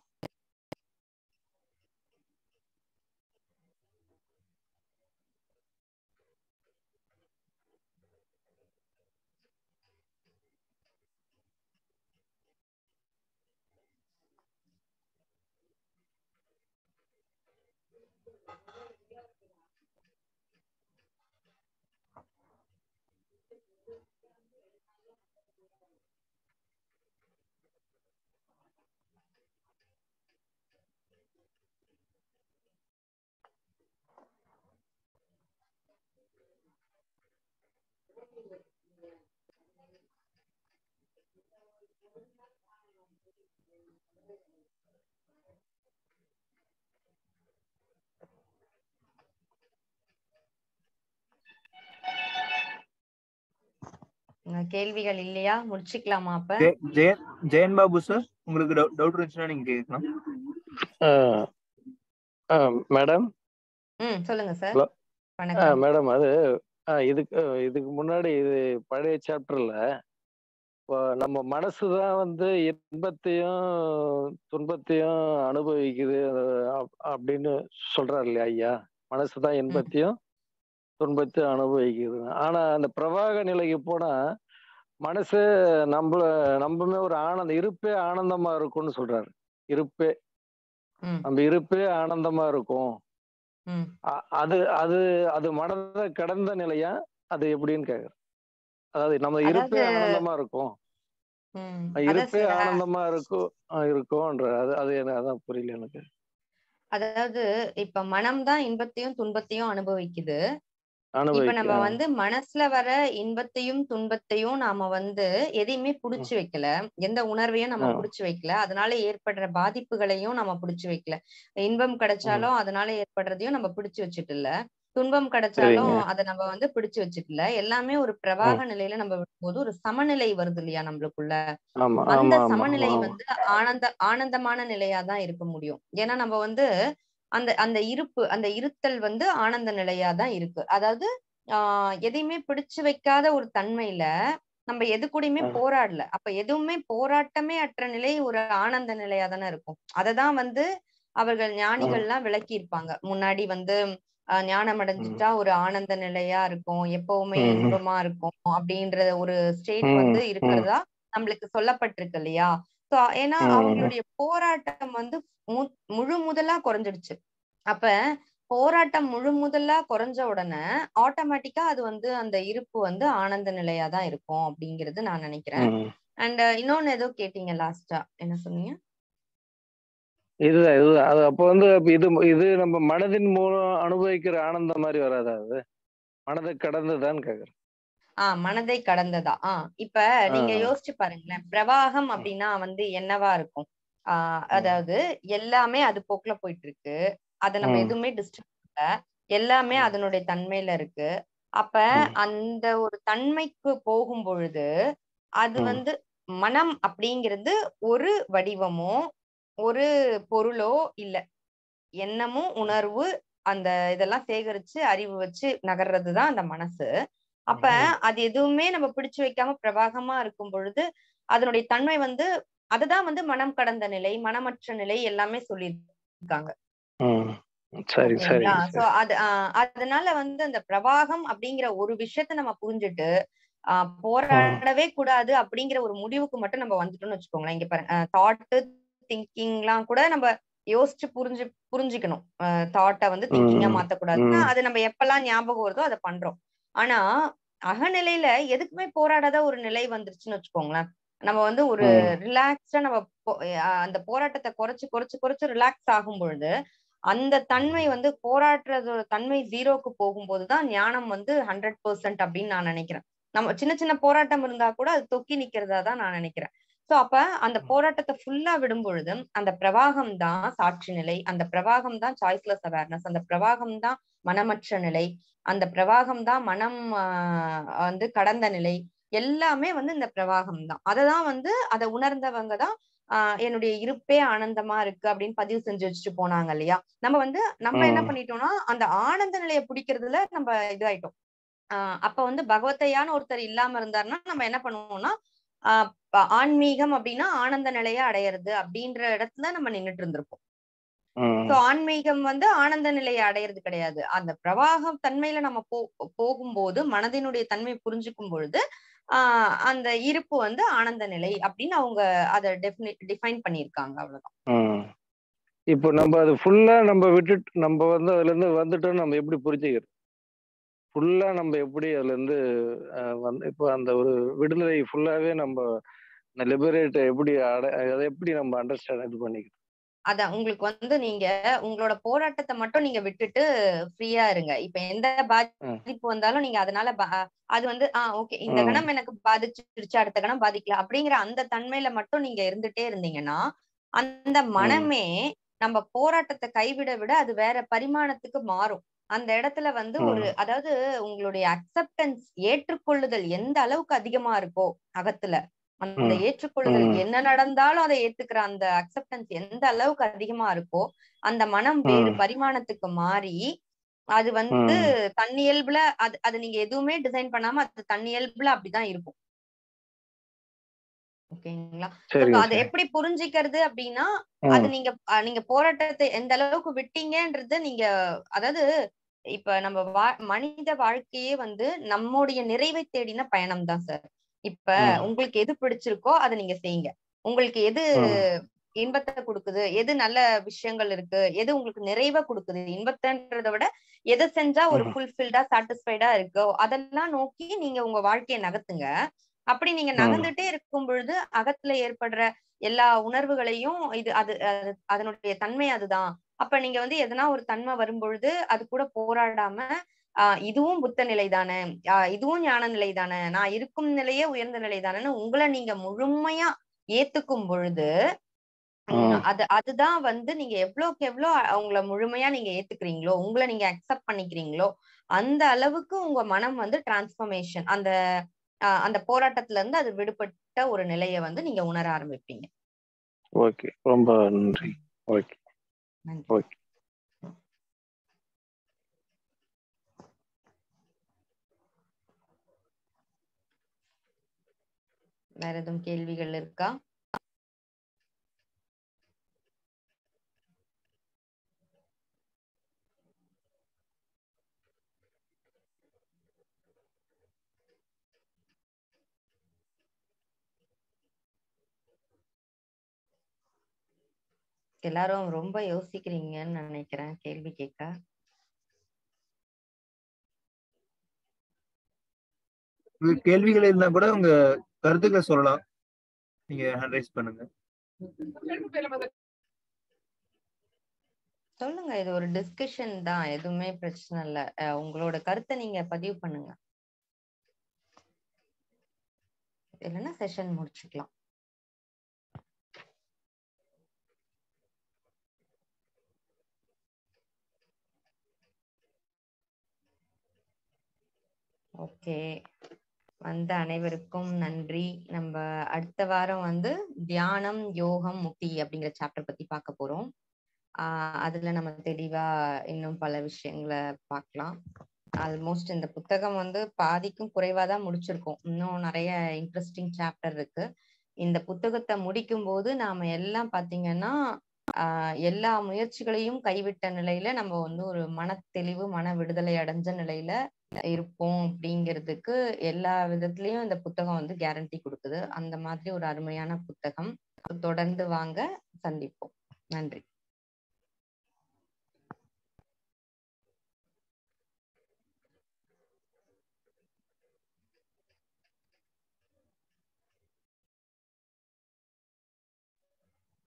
உங்க கேள்விகள் இல்லையா முடிச்சுக்கலாமா அப்ப ஜெய- ஜெயன் ஜெயன் பாபு சார் உங்களுக்கு டவுட் இருந்துச்சுன்னா நீங்க கேட்கலாம் மேடம் ம் சொல்லுங்க சார் Hello. வணக்கம் மேடம் அது ஆ, இதுக்கு இதுக்கு முன்னாடி இது பழைய சாப்டர்ல நம்ம மனசு தான் வந்து இன்பத்தையும் துன்பத்தையும் அனுபவிக்குது அப்- அப்படின்னு சொல்றாரு இல்லையா ஐயா மனசு தான் இன்பத்தையும் துன்பத்தையும் அனுபவிக்குது ஆனா அந்த பிரவாக நிலைக்கு போனா மனசு நம்மள நம்மமே ஒரு ஆனந்தம் இருப்பே ஆனந்தமா இருக்கும்னு சொல்றாரு இருப்பே ம் நம்ம இருப்பே ஆனந்தமா இருக்கும் ம் அ- அது அது அது மனதை கடந்த நிலையா அது எப்படின்னு கேக்குறேன் அதாவது நம்ம இருப்பே அதாவது- ஆனந்தமா இருக்கும் ம் இருப்பே அதான் சார் ஆனந்தமா இருக்கும் ஆ, இருக்கும்ன்ற அது அது எனக்கு அதான் புரியல எனக்கு அதாவது இப்ப மனம் தான் இன்பத்தையும் துன்பத்தையும் அனுபவிக்குது இப்ப அனுபவிக்க நம்ம வந்து மனசுல வர இன்பத்தையும் துன்பத்தையும் நாம வந்து எதையுமே புடிச்சு வைக்கல எந்த உணர்வையும் நம்ம ஆ. புடிச்சு வைக்கல அதனால ஏற்படுற பாதிப்புகளையும் நம்ம புடிச்சு வைக்கல இன்பம் கிடைச்சாலும் அதனால ஏற்படுறதையும் நம்ம பிடிச்சு வச்சுட்டு இல்ல துன்பம் கிடைச்சாலும் சரிங்க. அதை நம்ம வந்து பிடிச்சு வச்சுக்கல எல்லாமே ஒரு பிரவாக நிலையில நம்ம விடும்போது ஒரு சமநிலை வருது இல்லையா நம்மளுக்குள்ள ஆமா அந்த ஆமா ஆமா சமநிலை ஆமா வந்து ஆனந்த ஆனந்தமான நிலையா தான் இருக்க முடியும் ஏன்னா நம்ம வந்து அந்த அந்த இருப்பு அந்த இருத்தல் வந்து ஆனந்த நிலையா தான் இருக்கு அதாவது ஆஹ் எதையுமே பிடிச்சு வைக்காத ஒரு தன்மையில நம்ம எது கூடயுமே ஆ. போராடல அப்ப எதுவுமே போராட்டமே அற்ற நிலை ஒரு ஆனந்த நிலையா தானே இருக்கும் அததான் வந்து அவர்கள் ஞானிகள்லாம் விளக்கி இருப்பாங்க முன்னாடி வந்து ஆஹ் ஞானம் அடைஞ்சிட்டா ஒரு ஆனந்த நிலையா இருக்கும் எப்பவுமே ம். இன்பமா இருக்கும் அப்படின்ற ஒரு ஸ்டேட் ம், வந்து ம். இருக்கிறதா நம்மளுக்கு சொல்லப்பட்டிருக்கு இல்லையா சோ ஏன்னா ம். அவங்களுடைய போராட்டம் வந்து மு- முழு முதலா குறைஞ்சிடுச்சு அப்ப போராட்டம் முழு முதலா குறைஞ்ச உடனே ஆட்டோமேட்டிக்கா அது வந்து அந்த இருப்பு வந்து ஆனந்த நிலையா தான் இருக்கும் அப்படிங்கிறது நான் நினைக்கிறேன் ம். அண்ட் இன்னொன்னு ஏதோ கேட்டீங்க லாஸ்டா என்ன சொன்னீங்க இதுதான் இதுதான் அது அப்போ வந்து அப்ப இது இது நம்ம மனதின் மூலம் அனுபவிக்கிற ஆனந்தம் மாதிரி வராதா அது மனதை கடந்துதான்னு கேக்குறேன் ஆஹ் மனதை கடந்ததா ஆஹ் இப்ப நீங்க ஆ. யோசிச்சு பாருங்களேன் பிரவாகம் அப்படின்னா வந்து என்னவா இருக்கும் ஆஹ் ம். அதாவது எல்லாமே அது போக்குல போயிட்டு இருக்கு அதை நம்ம ம். எதுவுமே டிஸ்டர்ப் பண்ணல எல்லாமே ம். அதனுடைய தன்மையில இருக்கு அப்ப ம். அந்த ஒரு தன்மைக்கு போகும் பொழுது அது ம். வந்து மனம் அப்படிங்கிறது ஒரு வடிவமோ ஒரு பொருளோ இல்ல எண்ணமும் உணர்வு அந்த இதெல்லாம் சேகரிச்சு அறிவு வச்சு நகர்றதுதான் அந்த மனசு அப்ப ம். அது எதுவுமே நம்ம பிடிச்சு வைக்காம பிரவாகமா இருக்கும் பொழுது அதனுடைய தன்மை வந்து அதுதான் வந்து மனம் கடந்த நிலை மனமற்ற நிலை எல்லாமே சொல்லியிருக்காங்க ம். சரி சரி ஓகேங்களா சோ சரி அது ஆஹ் அதனால வந்து அந்த பிரவாகம் அப்படிங்கிற ஒரு விஷயத்த நம்ம புரிஞ்சுட்டு ஆஹ் போராடவே கூடாது அப்படிங்கிற ஒரு முடிவுக்கு மட்டும் நம்ம வந்துட்டோம்னு வச்சுக்கோங்களேன் இங்க பாருங்க தாட்டு திங்கிங்லாம் கூட நம்ம யோசிச்சு புரிஞ்சு புரிஞ்சுக்கணும் தாட்டை வந்து திங்கிங்கா ம். மாத்தக்கூடாதுன்னா ம். அது நம்ம எப்பெல்லாம் ஞாபகம் வருதோ அதை பண்றோம் ஆனா அகநிலையில எதுக்குமே போராடாத ஒரு நிலை வந்துருச்சுன்னு வச்சுக்கோங்களேன் நம்ம வந்து ஒரு ம். ரிலாக்ஸ்டா நம்ம போ- அஹ் அந்த போராட்டத்தை குறைச்சு குறைச்சு குறைச்சு ரிலாக்ஸ் ஆகும் பொழுது அந்த தன்மை வந்து போராடுறதோட தன்மை ஜீரோக்கு போகும்போதுதான் ஞானம் வந்து ஹண்ட்ரட் பெர்சென்ட் அப்படின்னு நான் நினைக்கிறேன் நம்ம சின்ன சின்ன போராட்டம் இருந்தா கூட அது தொக்கி நிக்கிறதா தான் நான் நினைக்கிறேன் சோ அப்ப அந்த போராட்டத்தை ஃபுல்லா விடும் பொழுது அந்த பிரவாகம் தான் சாட்சி நிலை அந்த பிரவாகம் தான் சாய்ஸ்லெஸ் அவேர்னஸ் அந்த பிரவாகம் தான் மனமற்ற நிலை அந்த பிரவாகம் தான் மனம் ஆஹ் வந்து கடந்த நிலை எல்லாமே வந்து இந்த பிரவாகம் தான் அததான் வந்து அதை உணர்ந்தவங்க தான் ஆஹ் என்னுடைய இருப்பே ஆனந்தமா இருக்கு அப்படின்னு பதிவு செஞ்சு வச்சுட்டு போனாங்க இல்லையா நம்ம வந்து நம்ம என்ன ம். பண்ணிட்டோம்னா அந்த ஆனந்த நிலையை பிடிக்கிறதுல நம்ம இதாயிட்டோம் ஆஹ் அப்ப வந்து பகவத்தையான ஒருத்தர் இல்லாம இருந்தாருன்னா நம்ம என்ன பண்ணுவோம்னா ஆஹ் ப- ஆன்மீகம் அப்படின்னா ஆனந்த நிலையை அடையிறது அப்படின்ற இடத்துல நம்ம நின்னுட்டு இருந்திருப்போம் ம். சோ ஆன்மீகம் வந்து ஆனந்த நிலையை அடையிறது கிடையாது அந்த பிரவாகம் தன்மையில நம்ம போ போகும்போது மனதினுடைய தன்மை புரிஞ்சுக்கும் பொழுது ஆஹ் அந்த இருப்பு வந்து ஆனந்த நிலை அப்படின்னு அவங்க அதை டெஃபினி டிஃபைன் பண்ணியிருக்காங்க அவ்வளவுதான் ம். இப்போ நம்ம அது ஃபுல்லா நம்ம விட்டுட்டு நம்ம வந்து அதுல இருந்து வந்துட்டோம் நம்ம எப்படி புரிஞ்சுக்கிறது ஃபுல்லா நம்ம எப்படி அதுல இருந்து அஹ், வந்து இப்போ அந்த ஒரு விடுதலை ஃபுல்லாவே நம்ம லிபரேட் எப்படி அடை அதை எப்படி நம்ம அண்டர்ஸ்டாண்ட் இது பண்ணிக்கிறது அதான் உங்களுக்கு வந்து நீங்க உங்களோட போராட்டத்தை மட்டும் நீங்க விட்டுட்டு ஃப்ரீயா இருங்க இப்ப எந்த பாதிப்பு வந்தாலும் நீங்க அதனால பா- அது வந்து ஆஹ் ஓகே இந்த ம். கணம் எனக்கு பாதிச்சிருச்சு அடுத்த கணம் பாதிக்கல அப்படிங்கிற அந்த தன்மையில மட்டும் நீங்க இருந்துட்டே இருந்தீங்கன்னா அந்த மனமே நம்ம போராட்டத்தை கைவிட விட அது வேற பரிமாணத்துக்கு மாறும் அந்த இடத்துல வந்து ஒரு ம். அதாவது உங்களுடைய அக்செப்டன்ஸ் ஏற்றுக்கொள்ளுதல் எந்த அளவுக்கு அதிகமா இருக்கோ அகத்துல அந்த ம். ஏற்றுக்கொள்ளுதல் ம். என்ன நடந்தாலும் அதை ஏத்துக்கிற அந்த அக்செப்டன்ஸ் எந்த அளவுக்கு அதிகமா இருக்கோ அந்த மனம் வேறு ம். பரிமாணத்துக்கு மாறி அது வந்து ம். தன்னியல்புல அது அது நீங்க எதுவுமே டிசைன் பண்ணாம அது தன்னியல்புல அப்படிதான் இருக்கும் ஓகேங்களா சரி அது சரி எப்படி புரிஞ்சுக்கிறது அப்படின்னா அது ம். நீங்க அஹ் நீங்க போராட்டத்தை எந்த அளவுக்கு விட்டீங்கன்றது நீங்க அதாவது இப்ப நம்ம வா மனித வாழ்க்கையே வந்து நம்முடைய நிறைவை தேடின பயணம் தான் சார் இப்ப ம். உங்களுக்கு எது பிடிச்சிருக்கோ அதை நீங்க செய்யுங்க உங்களுக்கு எது ம். இன்பத்தை கொடுக்குது எது நல்ல விஷயங்கள் இருக்கு எது உங்களுக்கு நிறைவை கொடுக்குது இன்பத்தைன்றதை விட எதை செஞ்சா ஒரு ம். ஃபுல்ஃபில்டா சாட்டிஸ்ஃபைடா இருக்கோ அதெல்லாம் நோக்கி நீங்க உங்க வாழ்க்கையை நகர்த்துங்க அப்படி நீங்க ம். நகர்ந்துட்டே இருக்கும் பொழுது அகத்துல ஏற்படுற எல்லா உணர்வுகளையும் இது அது அது- அதனுடைய தன்மை அதுதான் அப்ப நீங்க வந்து எதனா ஒரு தன்மை வரும்பொழுது அது கூட போராடாம ஆஹ் இதுவும் புத்த நிலை தானே ஆஹ் இதுவும் ஞான நிலை தானே நான் இருக்கும் நிலையே உயர்ந்த நிலை தானேன்னு உங்களை நீங்க முழுமையா ஏத்துக்கும் பொழுது உம், ம். அது அதுதான் வந்து நீங்க எவ்வளவுக்கு எவ்வளவு அவங்கள முழுமையா நீங்க ஏத்துக்கிறீங்களோ உங்களை நீங்க அக்செப்ட் பண்ணிக்கிறீங்களோ அந்த அளவுக்கு உங்க மனம் வந்து டிரான்ஸ்ஃபர்மேஷன் அந்த ஆஹ் அந்த போராட்டத்துல இருந்து அது விடுபட்ட ஒரு நிலையை வந்து நீங்க உணர ஆரம்பிப்பீங்க ஓகே ரொம்ப நன்றி ஓகே நன்றி ஓகே வேற எதுவும் கேள்விகள் இருக்கா எல்லாரும் ரொம்ப யோசிக்கிறீங்கன்னு நினைக்கிறேன் கேள்வி கேட்க உங்களுக்கு கேள்விகள் இருந்தா கூட உங்க கருத்துக்களை சொல்லலாம் நீங்க ஹேண்ட் ரைஸ் பண்ணுங்க சொல்லுங்க இது ஒரு டிஸ்கஷன் தான் எதுவுமே பிரச்சனை இல்ல அஹ் உங்களோட கருத்தை நீங்க பதிவு பண்ணுங்க இல்லைன்னா செஷன் முடிச்சுக்கலாம் ஓகே வந்த அனைவருக்கும் நன்றி நம்ம அடுத்த வாரம் வந்து தியானம் யோகம் முக்தி அப்படிங்கிற சாப்டர் பத்தி பார்க்க போறோம் ஆஹ் அதுல நம்ம தெளிவா இன்னும் பல விஷயங்களை பார்க்கலாம் ஆல்மோஸ்ட் இந்த புத்தகம் வந்து பாதிக்கும் குறைவா தான் முடிச்சிருக்கோம் இன்னும் நிறைய இன்ட்ரெஸ்டிங் சாப்டர் இருக்கு இந்த புத்தகத்தை முடிக்கும் போது நாம எல்லாம் பாத்தீங்கன்னா ஆஹ் எல்லா முயற்சிகளையும் கைவிட்ட நிலையில நம்ம வந்து ஒரு மன தெளிவு மன விடுதலை அடைஞ்ச நிலையில இருப்போம் அப்படிங்கிறதுக்கு எல்லா விதத்துலயும் இந்த புத்தகம் வந்து கேரண்டி கொடுக்குது அந்த மாதிரி ஒரு அருமையான புத்தகம் தொடர்ந்து வாங்க சந்திப்போம் நன்றி